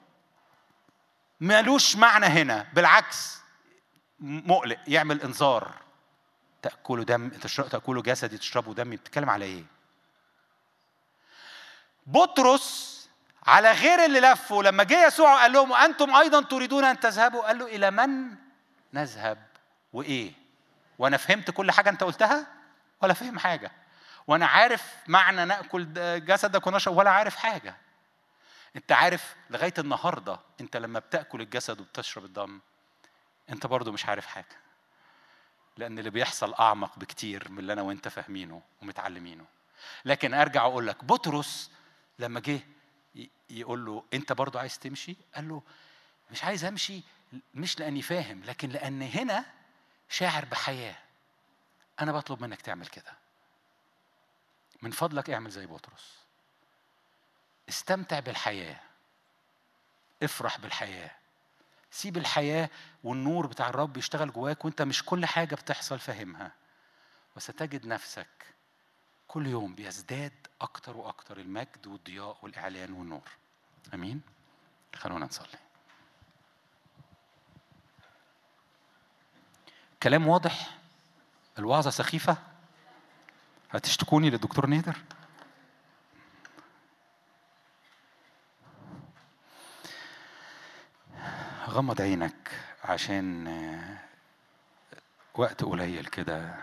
مالوش معنى هنا بالعكس مقلق يعمل انذار تاكلوا دم تاكلوا جسدي تشربوا دمي بتتكلم على ايه بطرس على غير اللي لفوا لما جه يسوع قال لهم انتم ايضا تريدون ان تذهبوا قال له الى من نذهب وايه وانا فهمت كل حاجه انت قلتها ولا فهم حاجه وانا عارف معنى ناكل جسدك ونشرب ولا عارف حاجه انت عارف لغايه النهارده انت لما بتاكل الجسد وبتشرب الدم انت برضو مش عارف حاجه لان اللي بيحصل اعمق بكتير من اللي انا وانت فاهمينه ومتعلمينه لكن ارجع اقول لك بطرس لما جه يقول له انت برضو عايز تمشي قال له مش عايز امشي مش لاني فاهم لكن لان هنا شاعر بحياه انا بطلب منك تعمل كده من فضلك اعمل زي بطرس استمتع بالحياه افرح بالحياه سيب الحياه والنور بتاع الرب يشتغل جواك وانت مش كل حاجه بتحصل فاهمها وستجد نفسك كل يوم بيزداد اكتر واكتر المجد والضياء والاعلان والنور امين خلونا نصلي كلام واضح الوعظة سخيفة هتشتكوني للدكتور نادر غمض عينك عشان وقت قليل كده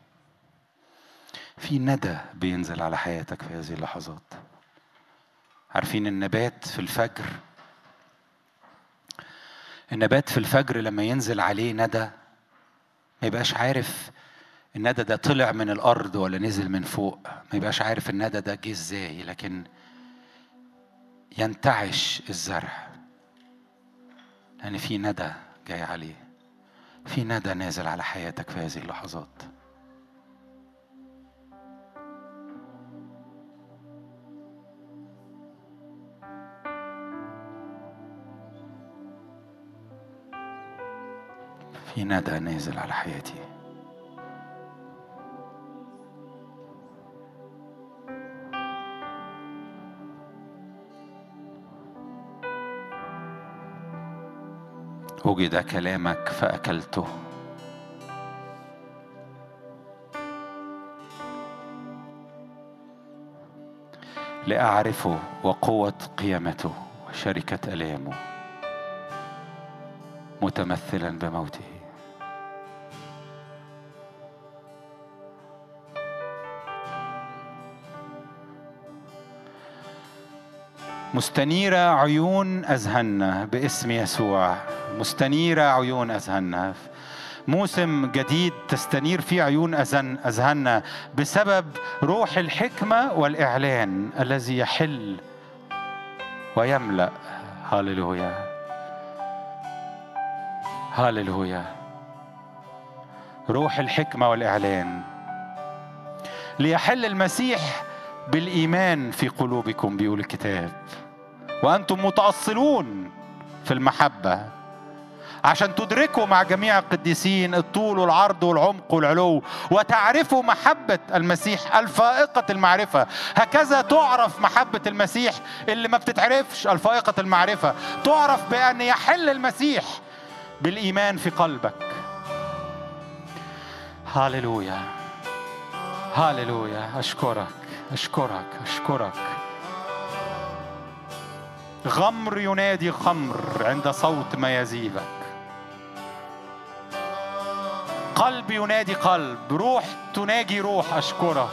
في ندى بينزل على حياتك في هذه اللحظات عارفين النبات في الفجر النبات في الفجر لما ينزل عليه ندى ما يبقاش عارف الندى ده طلع من الارض ولا نزل من فوق ما يبقاش عارف الندى ده جه ازاي لكن ينتعش الزرع لان في ندى جاي عليه في ندى نازل على حياتك في هذه اللحظات في ندى نازل على حياتي وجد كلامك فأكلته لأعرفه وقوة قيامته وشركة ألامه متمثلا بموته مستنيرة عيون أذهاننا باسم يسوع مستنيرة عيون أذهاننا موسم جديد تستنير فيه عيون أذهان أذهاننا بسبب روح الحكمة والإعلان الذي يحل ويملأ هاليلويا هاليلويا روح الحكمة والإعلان ليحل المسيح بالإيمان في قلوبكم بيقول الكتاب وأنتم متأصلون في المحبة عشان تدركوا مع جميع القديسين الطول والعرض والعمق والعلو وتعرفوا محبة المسيح الفائقة المعرفة هكذا تعرف محبة المسيح اللي ما بتتعرفش الفائقة المعرفة تعرف بأن يحل المسيح بالإيمان في قلبك هاليلويا هاليلويا أشكرك أشكرك أشكرك غمر ينادي خمر عند صوت ما يزيبك قلب ينادي قلب روح تناجي روح أشكرك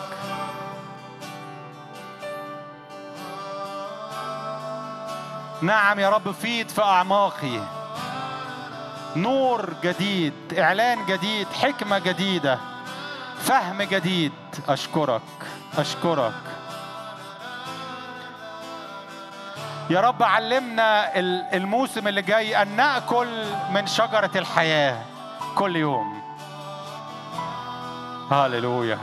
نعم يا رب فيض في أعماقي نور جديد إعلان جديد حكمة جديدة فهم جديد أشكرك أشكرك يا رب علمنا الموسم اللي جاي أن نأكل من شجرة الحياة كل يوم هاليلويا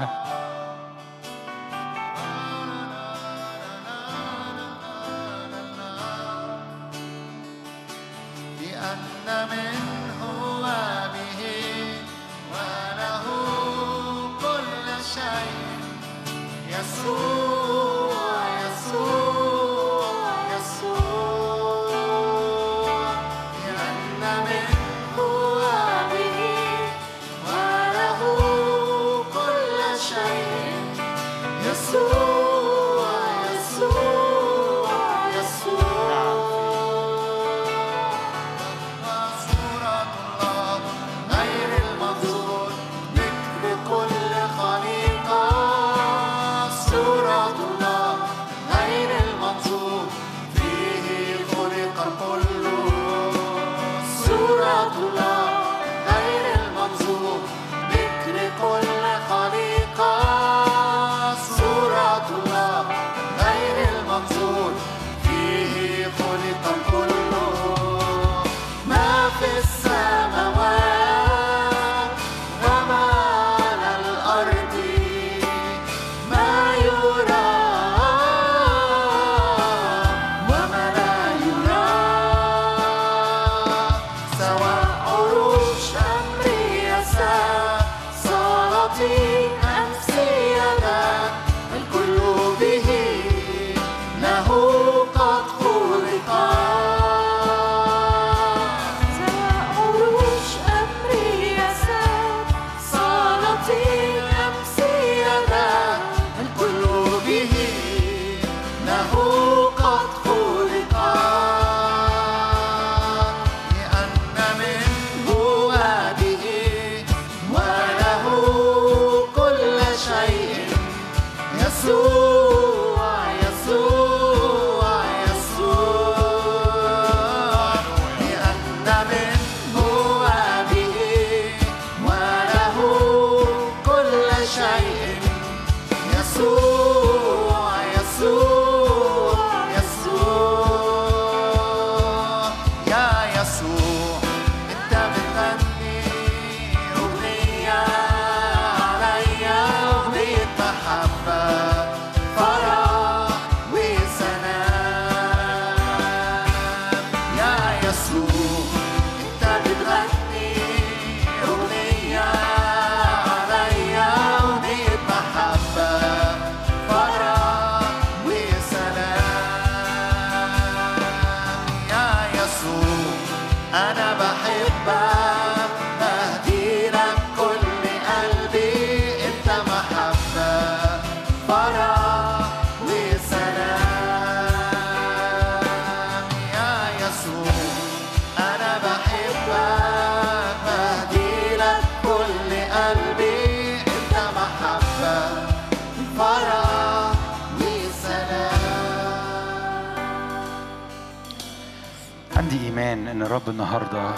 إيمان إن الرب النهاردة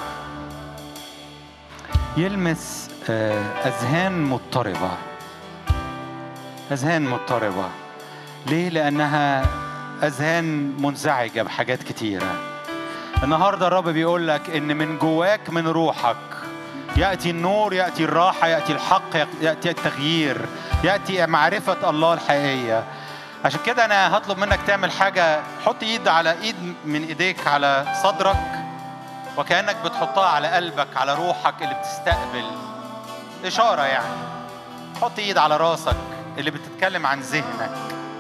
يلمس آه، أذهان مضطربة أذهان مضطربة ليه؟ لأنها أذهان منزعجة بحاجات كتيرة النهاردة الرب بيقول لك إن من جواك من روحك يأتي النور يأتي الراحة يأتي الحق يأتي التغيير يأتي معرفة الله الحقيقية عشان كده أنا هطلب منك تعمل حاجة حط إيد على إيد من إيديك على صدرك وكأنك بتحطها على قلبك على روحك اللي بتستقبل إشارة يعني حط إيد على راسك اللي بتتكلم عن ذهنك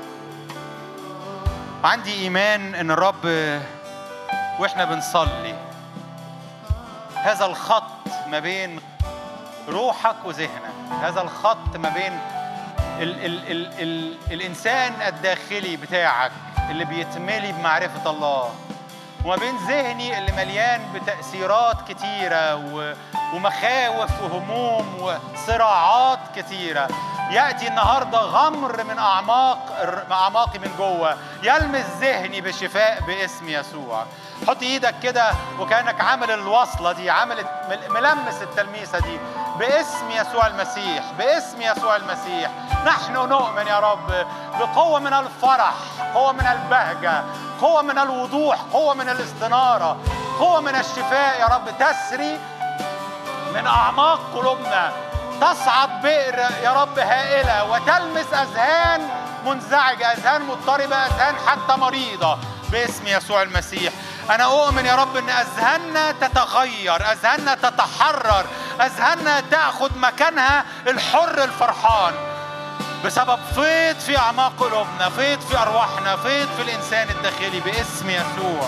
عندي إيمان إن الرب وإحنا بنصلي هذا الخط ما بين روحك وذهنك هذا الخط ما بين ال ال ال ال الإنسان الداخلي بتاعك اللي بيتملي بمعرفة الله وما بين ذهني اللي مليان بتأثيرات كتيرة ومخاوف وهموم وصراعات كتيرة يأتي النهاردة غمر من أعماق أعماقي من جوه يلمس ذهني بشفاء باسم يسوع حط ايدك كده وكأنك عامل الوصلة دي عامل ملمس التلميسة دي باسم يسوع المسيح باسم يسوع المسيح نحن نؤمن يا رب بقوة من الفرح قوة من البهجة قوة من الوضوح قوة من الاستنارة قوة من الشفاء يا رب تسري من أعماق قلوبنا تصعد بئر يا رب هائلة وتلمس أذهان منزعجة أذهان مضطربة أذهان حتى مريضة باسم يسوع المسيح أنا أؤمن يا رب أن أذهاننا تتغير أذهاننا تتحرر أذهاننا تأخذ مكانها الحر الفرحان بسبب فيض في أعماق قلوبنا فيض في أرواحنا فيض في الإنسان الداخلي باسم يسوع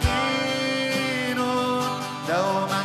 دوما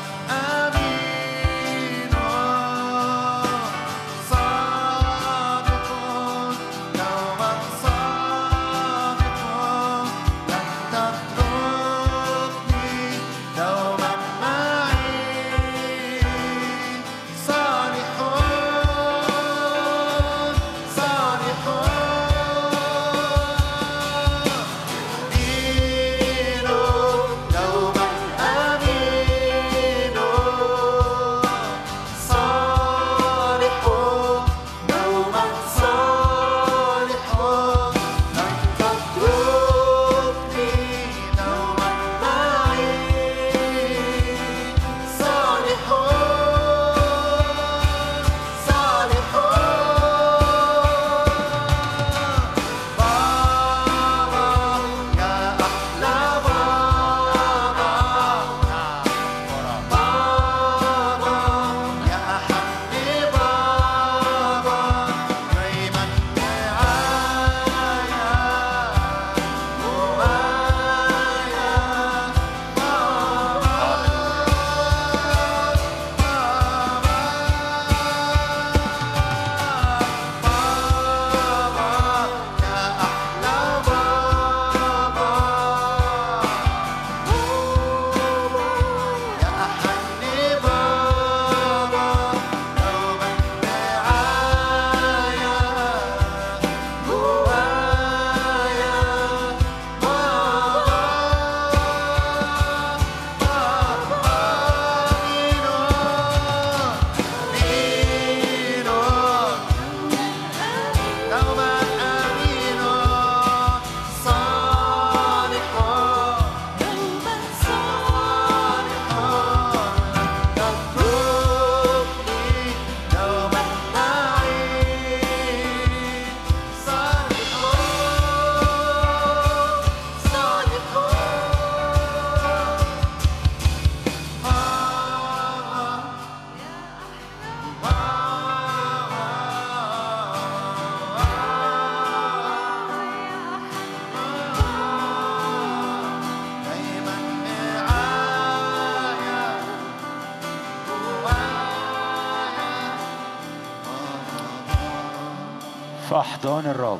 أحضان الرب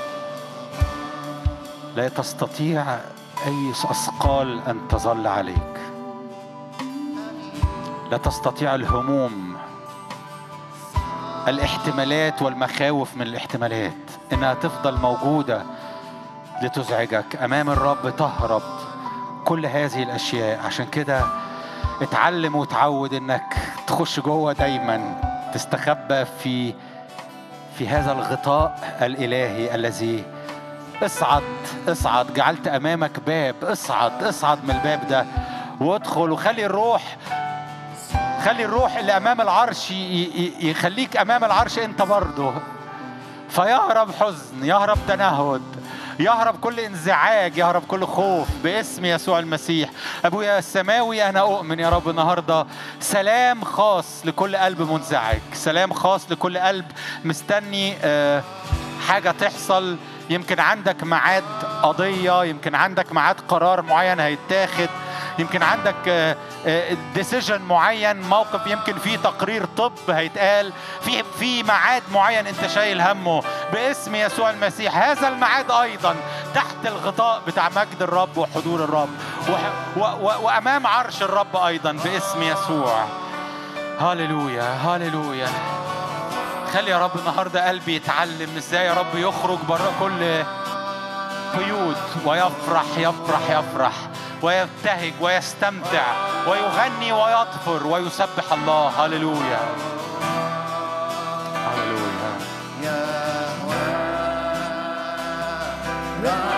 لا تستطيع أي أثقال أن تظل عليك لا تستطيع الهموم الاحتمالات والمخاوف من الاحتمالات انها تفضل موجوده لتزعجك امام الرب تهرب كل هذه الاشياء عشان كده اتعلم وتعود انك تخش جوه دايما تستخبى في في هذا الغطاء الالهي الذي اصعد اصعد جعلت امامك باب اصعد اصعد من الباب ده وادخل وخلي الروح خلي الروح اللي امام العرش يخليك امام العرش انت برضه فيهرب حزن يهرب تنهد يهرب كل انزعاج يهرب كل خوف باسم يسوع المسيح ابويا السماوي انا اؤمن يا رب النهارده سلام خاص لكل قلب منزعج سلام خاص لكل قلب مستني آه، حاجه تحصل يمكن عندك ميعاد قضيه يمكن عندك ميعاد قرار معين هيتاخد يمكن عندك ديسيجن آه، معين موقف يمكن فيه تقرير طب هيتقال في في ميعاد معين انت شايل همه باسم يسوع المسيح هذا الميعاد ايضا تحت الغطاء بتاع مجد الرب وحضور الرب وامام عرش الرب ايضا باسم يسوع هاليلويا هاليلويا خلي يا رب النهارده قلبي يتعلم ازاي يا رب يخرج بره كل قيود ويفرح يفرح يفرح ويبتهج ويستمتع ويغني ويطفر ويسبح الله هللويا هللويا يا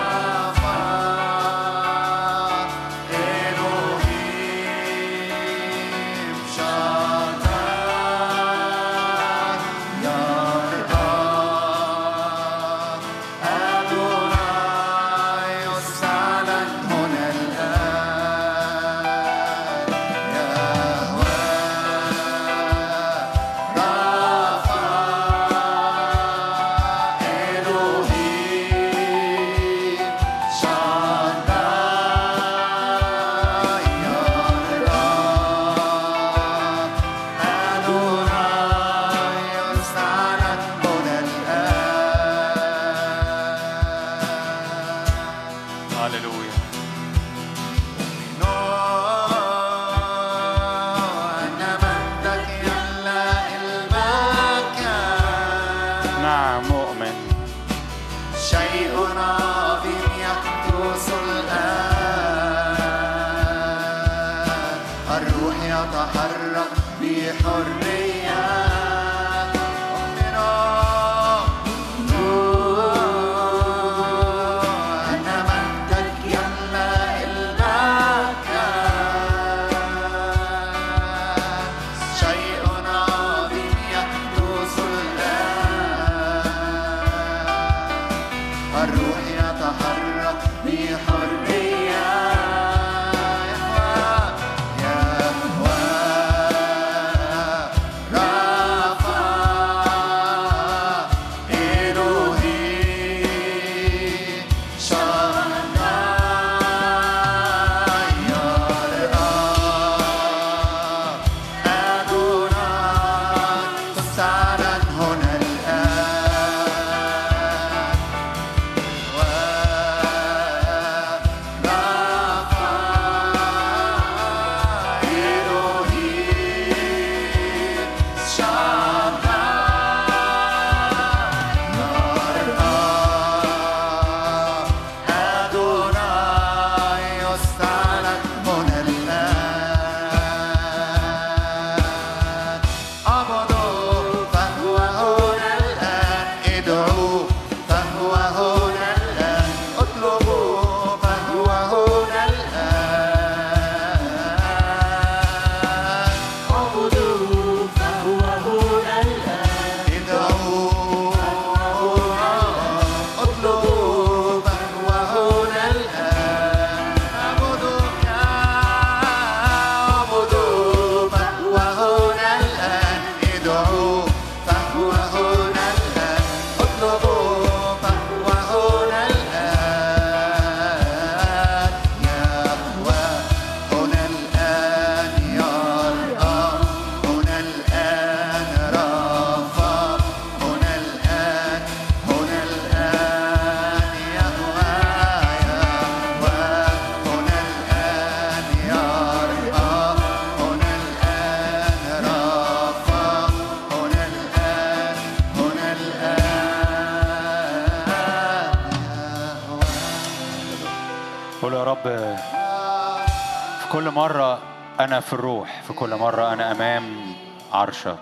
كل مرة أنا في الروح في كل مرة أنا أمام عرشك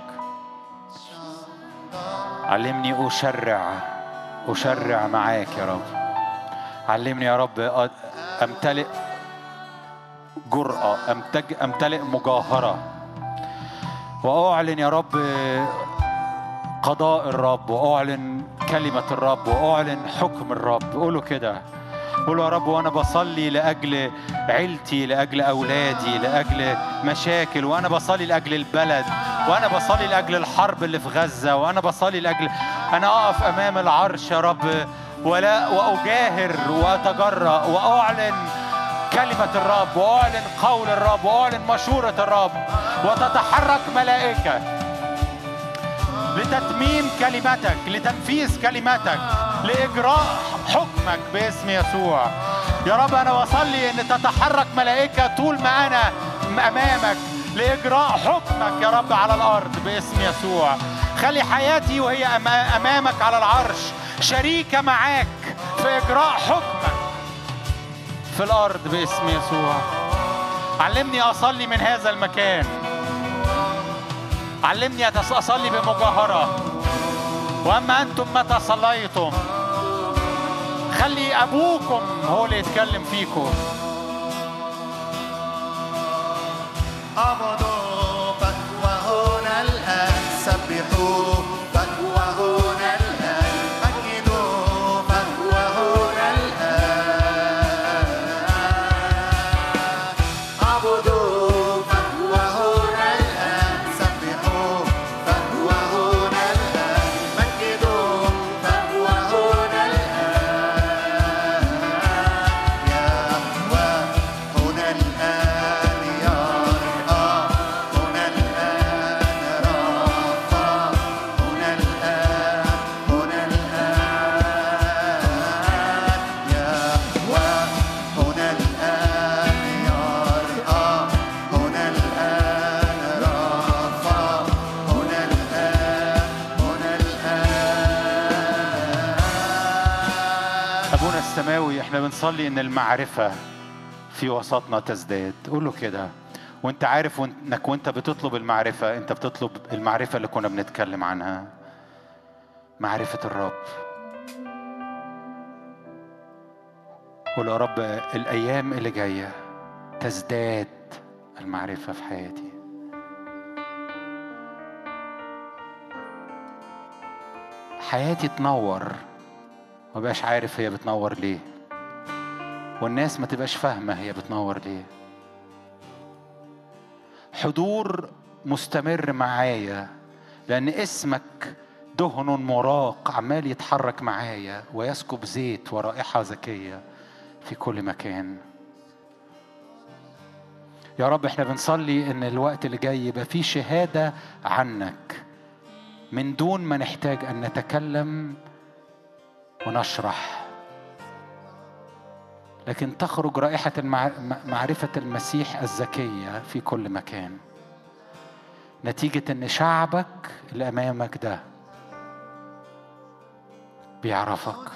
علمني أشرع أشرع معاك يا رب علمني يا رب أمتلئ جرأة أمتلئ مجاهرة وأعلن يا رب قضاء الرب وأعلن كلمة الرب وأعلن حكم الرب قولوا كده قولوا يا رب وأنا بصلي لأجل عيلتي لأجل أولادي لأجل مشاكل وأنا بصلي لأجل البلد وأنا بصلي لأجل الحرب اللي في غزة وأنا بصلي لأجل أنا أقف أمام العرش يا رب ولا وأجاهر وأتجرأ وأعلن كلمة الرب وأعلن قول الرب وأعلن مشورة الرب وتتحرك ملائكة لتتميم كلمتك لتنفيذ كلمتك لإجراء حكمك باسم يسوع يا رب أنا بصلي إن تتحرك ملائكة طول ما أنا أمامك لإجراء حكمك يا رب على الأرض باسم يسوع خلي حياتي وهي أمامك على العرش شريكة معاك في إجراء حكمك في الأرض باسم يسوع علمني أصلي من هذا المكان علمني أصلي بمجاهرة وأما أنتم متى صليتم خلي أبوكم هو اللي يتكلم فيكم اعبدوا فهو هنا الآن سبحوه احنا بنصلي ان المعرفة في وسطنا تزداد قول له كده وانت عارف انك وانت بتطلب المعرفة انت بتطلب المعرفة اللي كنا بنتكلم عنها معرفة الرب قول يا رب الأيام اللي جاية تزداد المعرفة في حياتي حياتي تنور ما بقاش عارف هي بتنور ليه والناس ما تبقاش فاهمة هي بتنور ليه حضور مستمر معايا لأن اسمك دهن مراق عمال يتحرك معايا ويسكب زيت ورائحة زكية في كل مكان يا رب احنا بنصلي ان الوقت اللي جاي يبقى فيه شهادة عنك من دون ما نحتاج ان نتكلم ونشرح لكن تخرج رائحة معرفة المسيح الزكية في كل مكان نتيجة إن شعبك اللي أمامك ده بيعرفك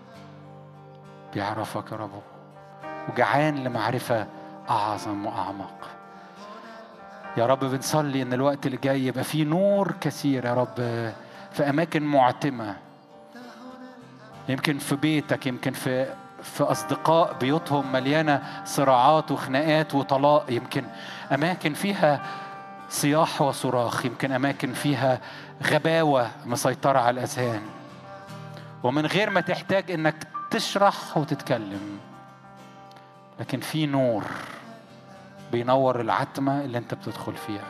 بيعرفك يا رب وجعان لمعرفة أعظم وأعمق يا رب بنصلي إن الوقت اللي جاي يبقى فيه نور كثير يا رب في أماكن معتمة يمكن في بيتك يمكن في في أصدقاء بيوتهم مليانة صراعات وخناقات وطلاق يمكن أماكن فيها صياح وصراخ يمكن أماكن فيها غباوة مسيطرة على الأذهان ومن غير ما تحتاج إنك تشرح وتتكلم لكن في نور بينور العتمة اللي أنت بتدخل فيها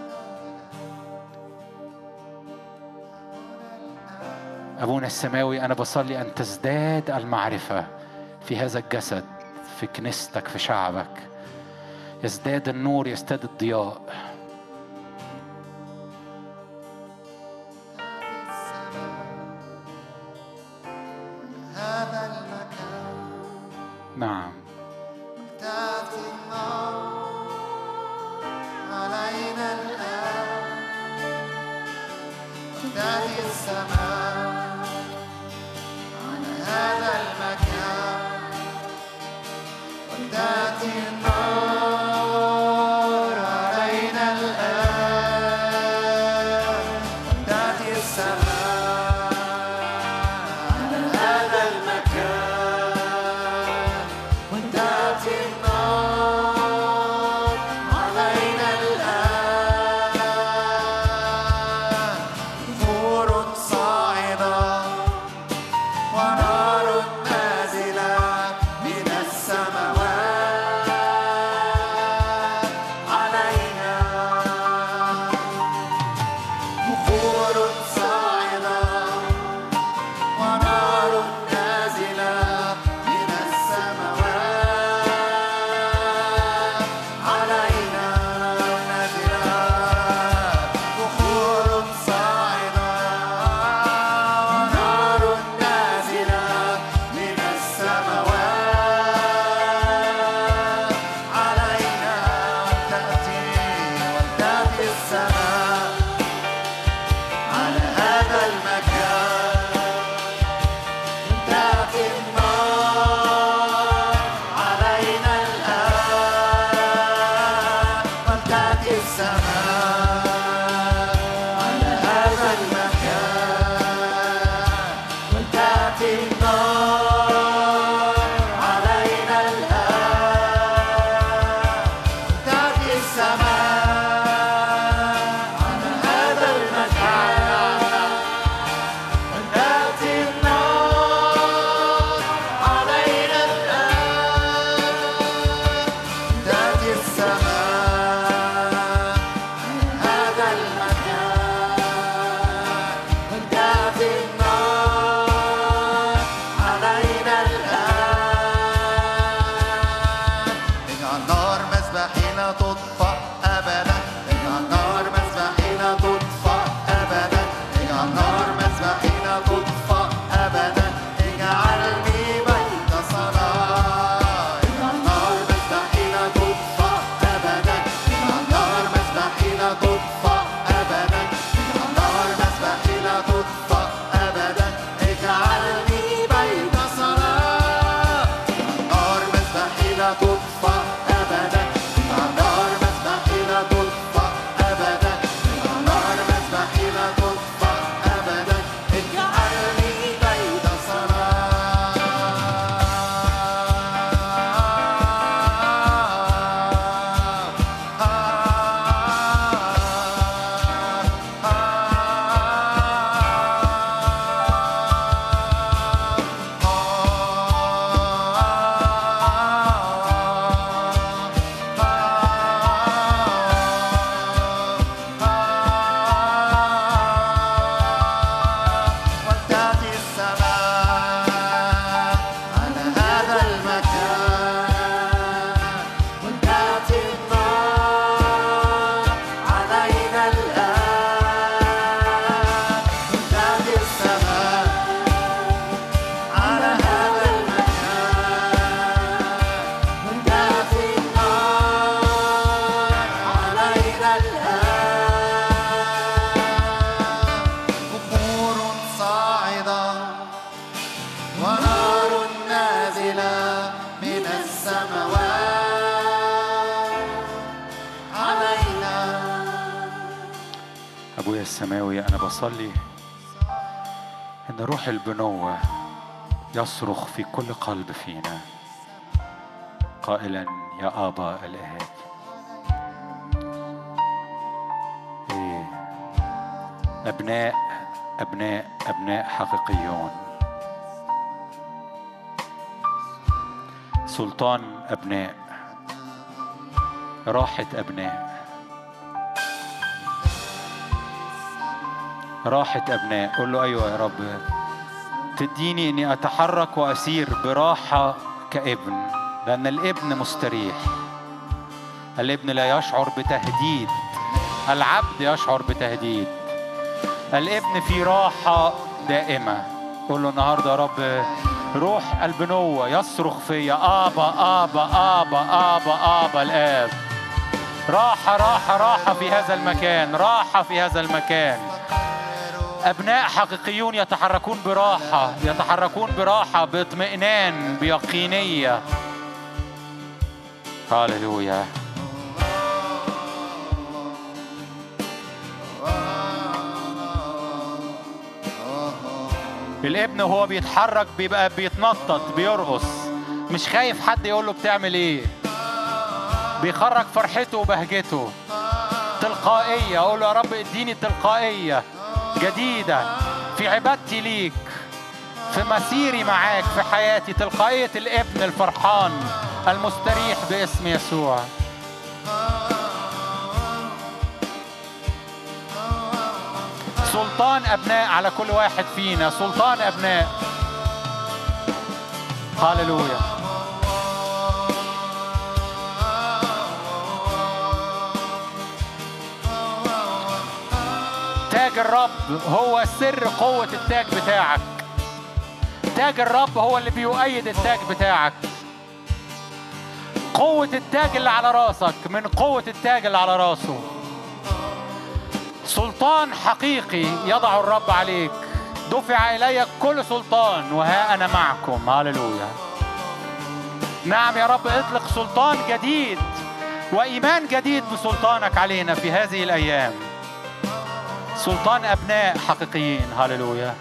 أبونا السماوي أنا بصلي أن تزداد المعرفة في هذا الجسد في كنيستك في شعبك يزداد النور يزداد الضياء هذا المكان نعم تأتي النار علينا الآن تأتي السماء على هذا المكان تأتي النار السماوي أنا بصلي إن روح البنوة يصرخ في كل قلب فينا قائلا يا آبا الآب إيه أبناء أبناء أبناء حقيقيون سلطان أبناء راحة أبناء راحة أبناء قول له أيوة يا رب تديني إني أتحرك وأسير براحة كابن لأن الابن مستريح الابن لا يشعر بتهديد العبد يشعر بتهديد الابن في راحة دائمة قول له النهاردة يا رب روح البنوة يصرخ فيا آبا آبا آبا آبا آبا الآب راحة راحة راحة في هذا المكان راحة في هذا المكان أبناء حقيقيون يتحركون براحة يتحركون براحة باطمئنان بيقينية هاللويا الابن وهو بيتحرك بيبقى بيتنطط بيرقص مش خايف حد يقول له بتعمل ايه بيخرج فرحته وبهجته تلقائية أقول له يا رب اديني تلقائية جديدة في عبادتي ليك في مسيري معاك في حياتي تلقائية الابن الفرحان المستريح باسم يسوع سلطان أبناء على كل واحد فينا سلطان أبناء هاللويا تاج الرب هو سر قوة التاج بتاعك تاج الرب هو اللي بيؤيد التاج بتاعك قوة التاج اللي على راسك من قوة التاج اللي على راسه سلطان حقيقي يضع الرب عليك دفع إلي كل سلطان وها أنا معكم هاللويا نعم يا رب اطلق سلطان جديد وإيمان جديد بسلطانك علينا في هذه الأيام سلطان أبناء حقيقيين هاللويا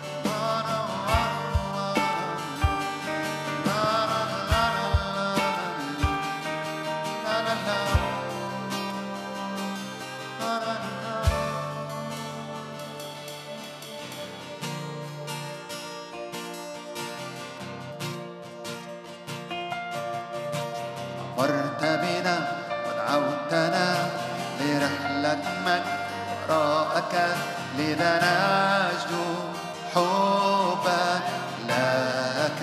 مرت بنا ودعوتنا لرحلة مجد وراءك لذا نجد حبا لك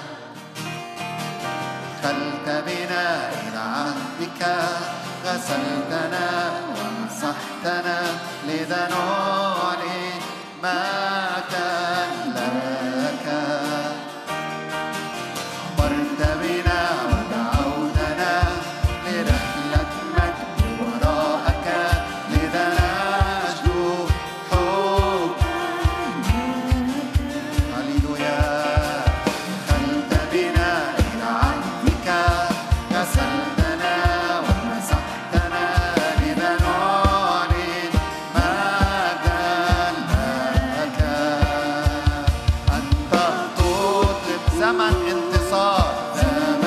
دخلت بنا إلى عهدك غسلتنا ومسحتنا لذا نعلن مجدا لك مرت بنا ودعوتنا لرحلة مجد وراءك لذا نجد حب هللويا دخلت بنا إلى عهدك غسلتنا ومسحتنا لذا نعلن مجدا لك أنت تطلب زمن انتصار زمن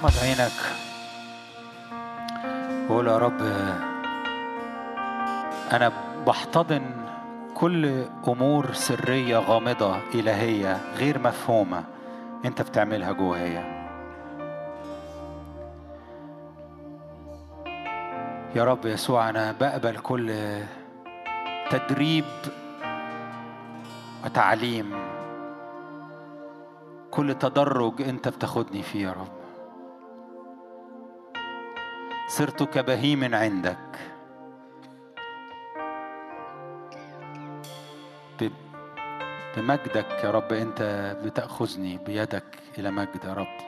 غمض عينك وقول يا رب أنا بحتضن كل أمور سرية غامضة إلهية غير مفهومة أنت بتعملها جوايا يا رب يسوع أنا بقبل كل تدريب وتعليم كل تدرج أنت بتاخدني فيه يا رب صرت كبهيم عندك ب- بمجدك يا رب أنت بتأخذني بيدك إلى مجد يا رب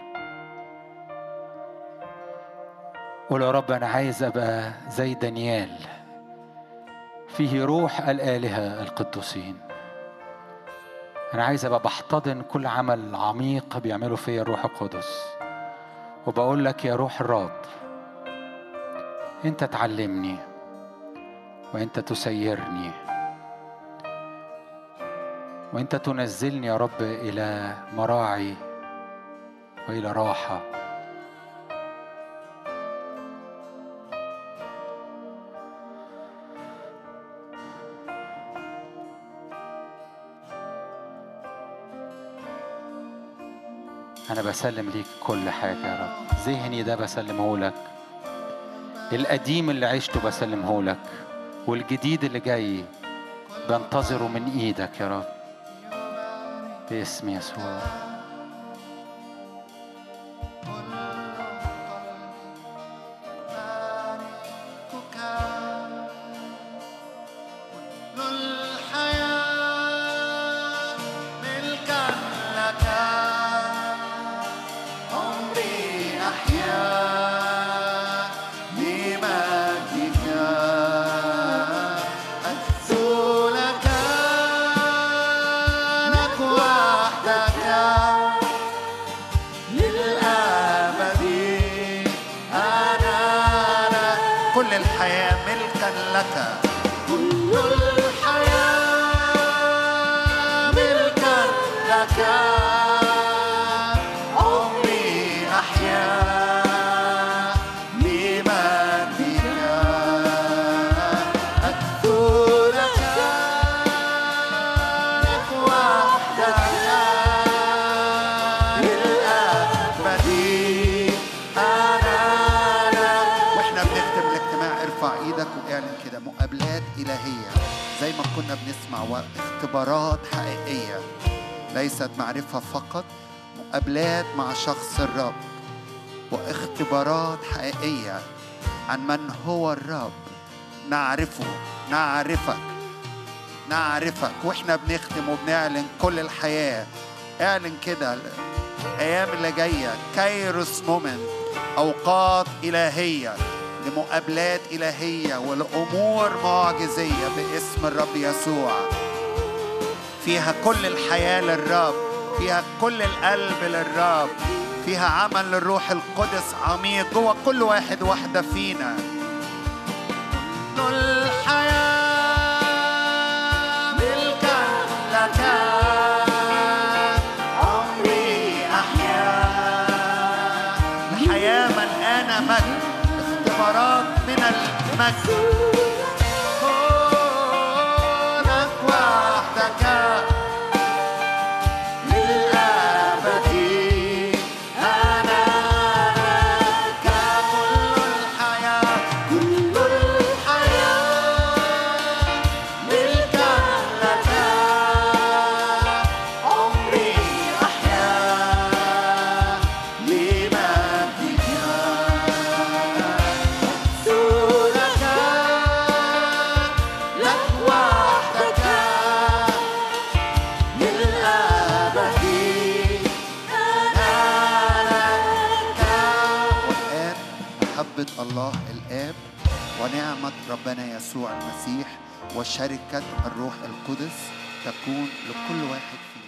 قول يا رب أنا عايز أبقى زي دانيال فيه روح الآلهة القدوسين أنا عايز أبقى بحتضن كل عمل عميق بيعمله فيا الروح القدس وبقول لك يا روح الرب أنت تعلمني وأنت تسيرني وأنت تنزلني يا رب إلى مراعي وإلى راحة أنا بسلم ليك كل حاجة يا رب ذهني ده بسلمه لك القديم اللي عشته بسلمه لك والجديد اللي جاي بنتظره من إيدك يا رب باسم يسوع كل الحياة ملكا لك عمري أحيا لمجدك أكثو لك لك وحدك للأبد أنا لك كل الحياة ملكا لك كل الحياة ملكا لك عمري أحيا لمجدك أكثر لك لك وحدك للأبد أنا لك واحنا بنختم الاجتماع ارفع ايدك واعلن كده مقابلات إلهية زي ما كنا بنسمع واختبارات حقيقية ليست معرفة فقط مقابلات مع شخص الرب واختبارات حقيقية عن من هو الرب نعرفه نعرفك نعرفك واحنا بنختم وبنعلن كل الحياة اعلن كده الأيام اللي جاية كايروس مومنت أوقات إلهية لمقابلات إلهية ولأمور معجزية باسم الرب يسوع فيها كل الحياة للرب فيها كل القلب للرب فيها عمل للروح القدس عميق جوه كل واحد واحدة فينا كل الحياة ملكا لك عمري أحيا الحياة ملقانة مجد اختبارات من المجد لك وحدك للأبد أنا لك كل الحياة كل الحياة ملكا لك عمري أحيا لمجدك سورك لك وحدك للأبد أنا لك والآن محبة الله الآب ونعمة ربنا يسوع المسيح وشركة الروح القدس تكون لكل واحد فينا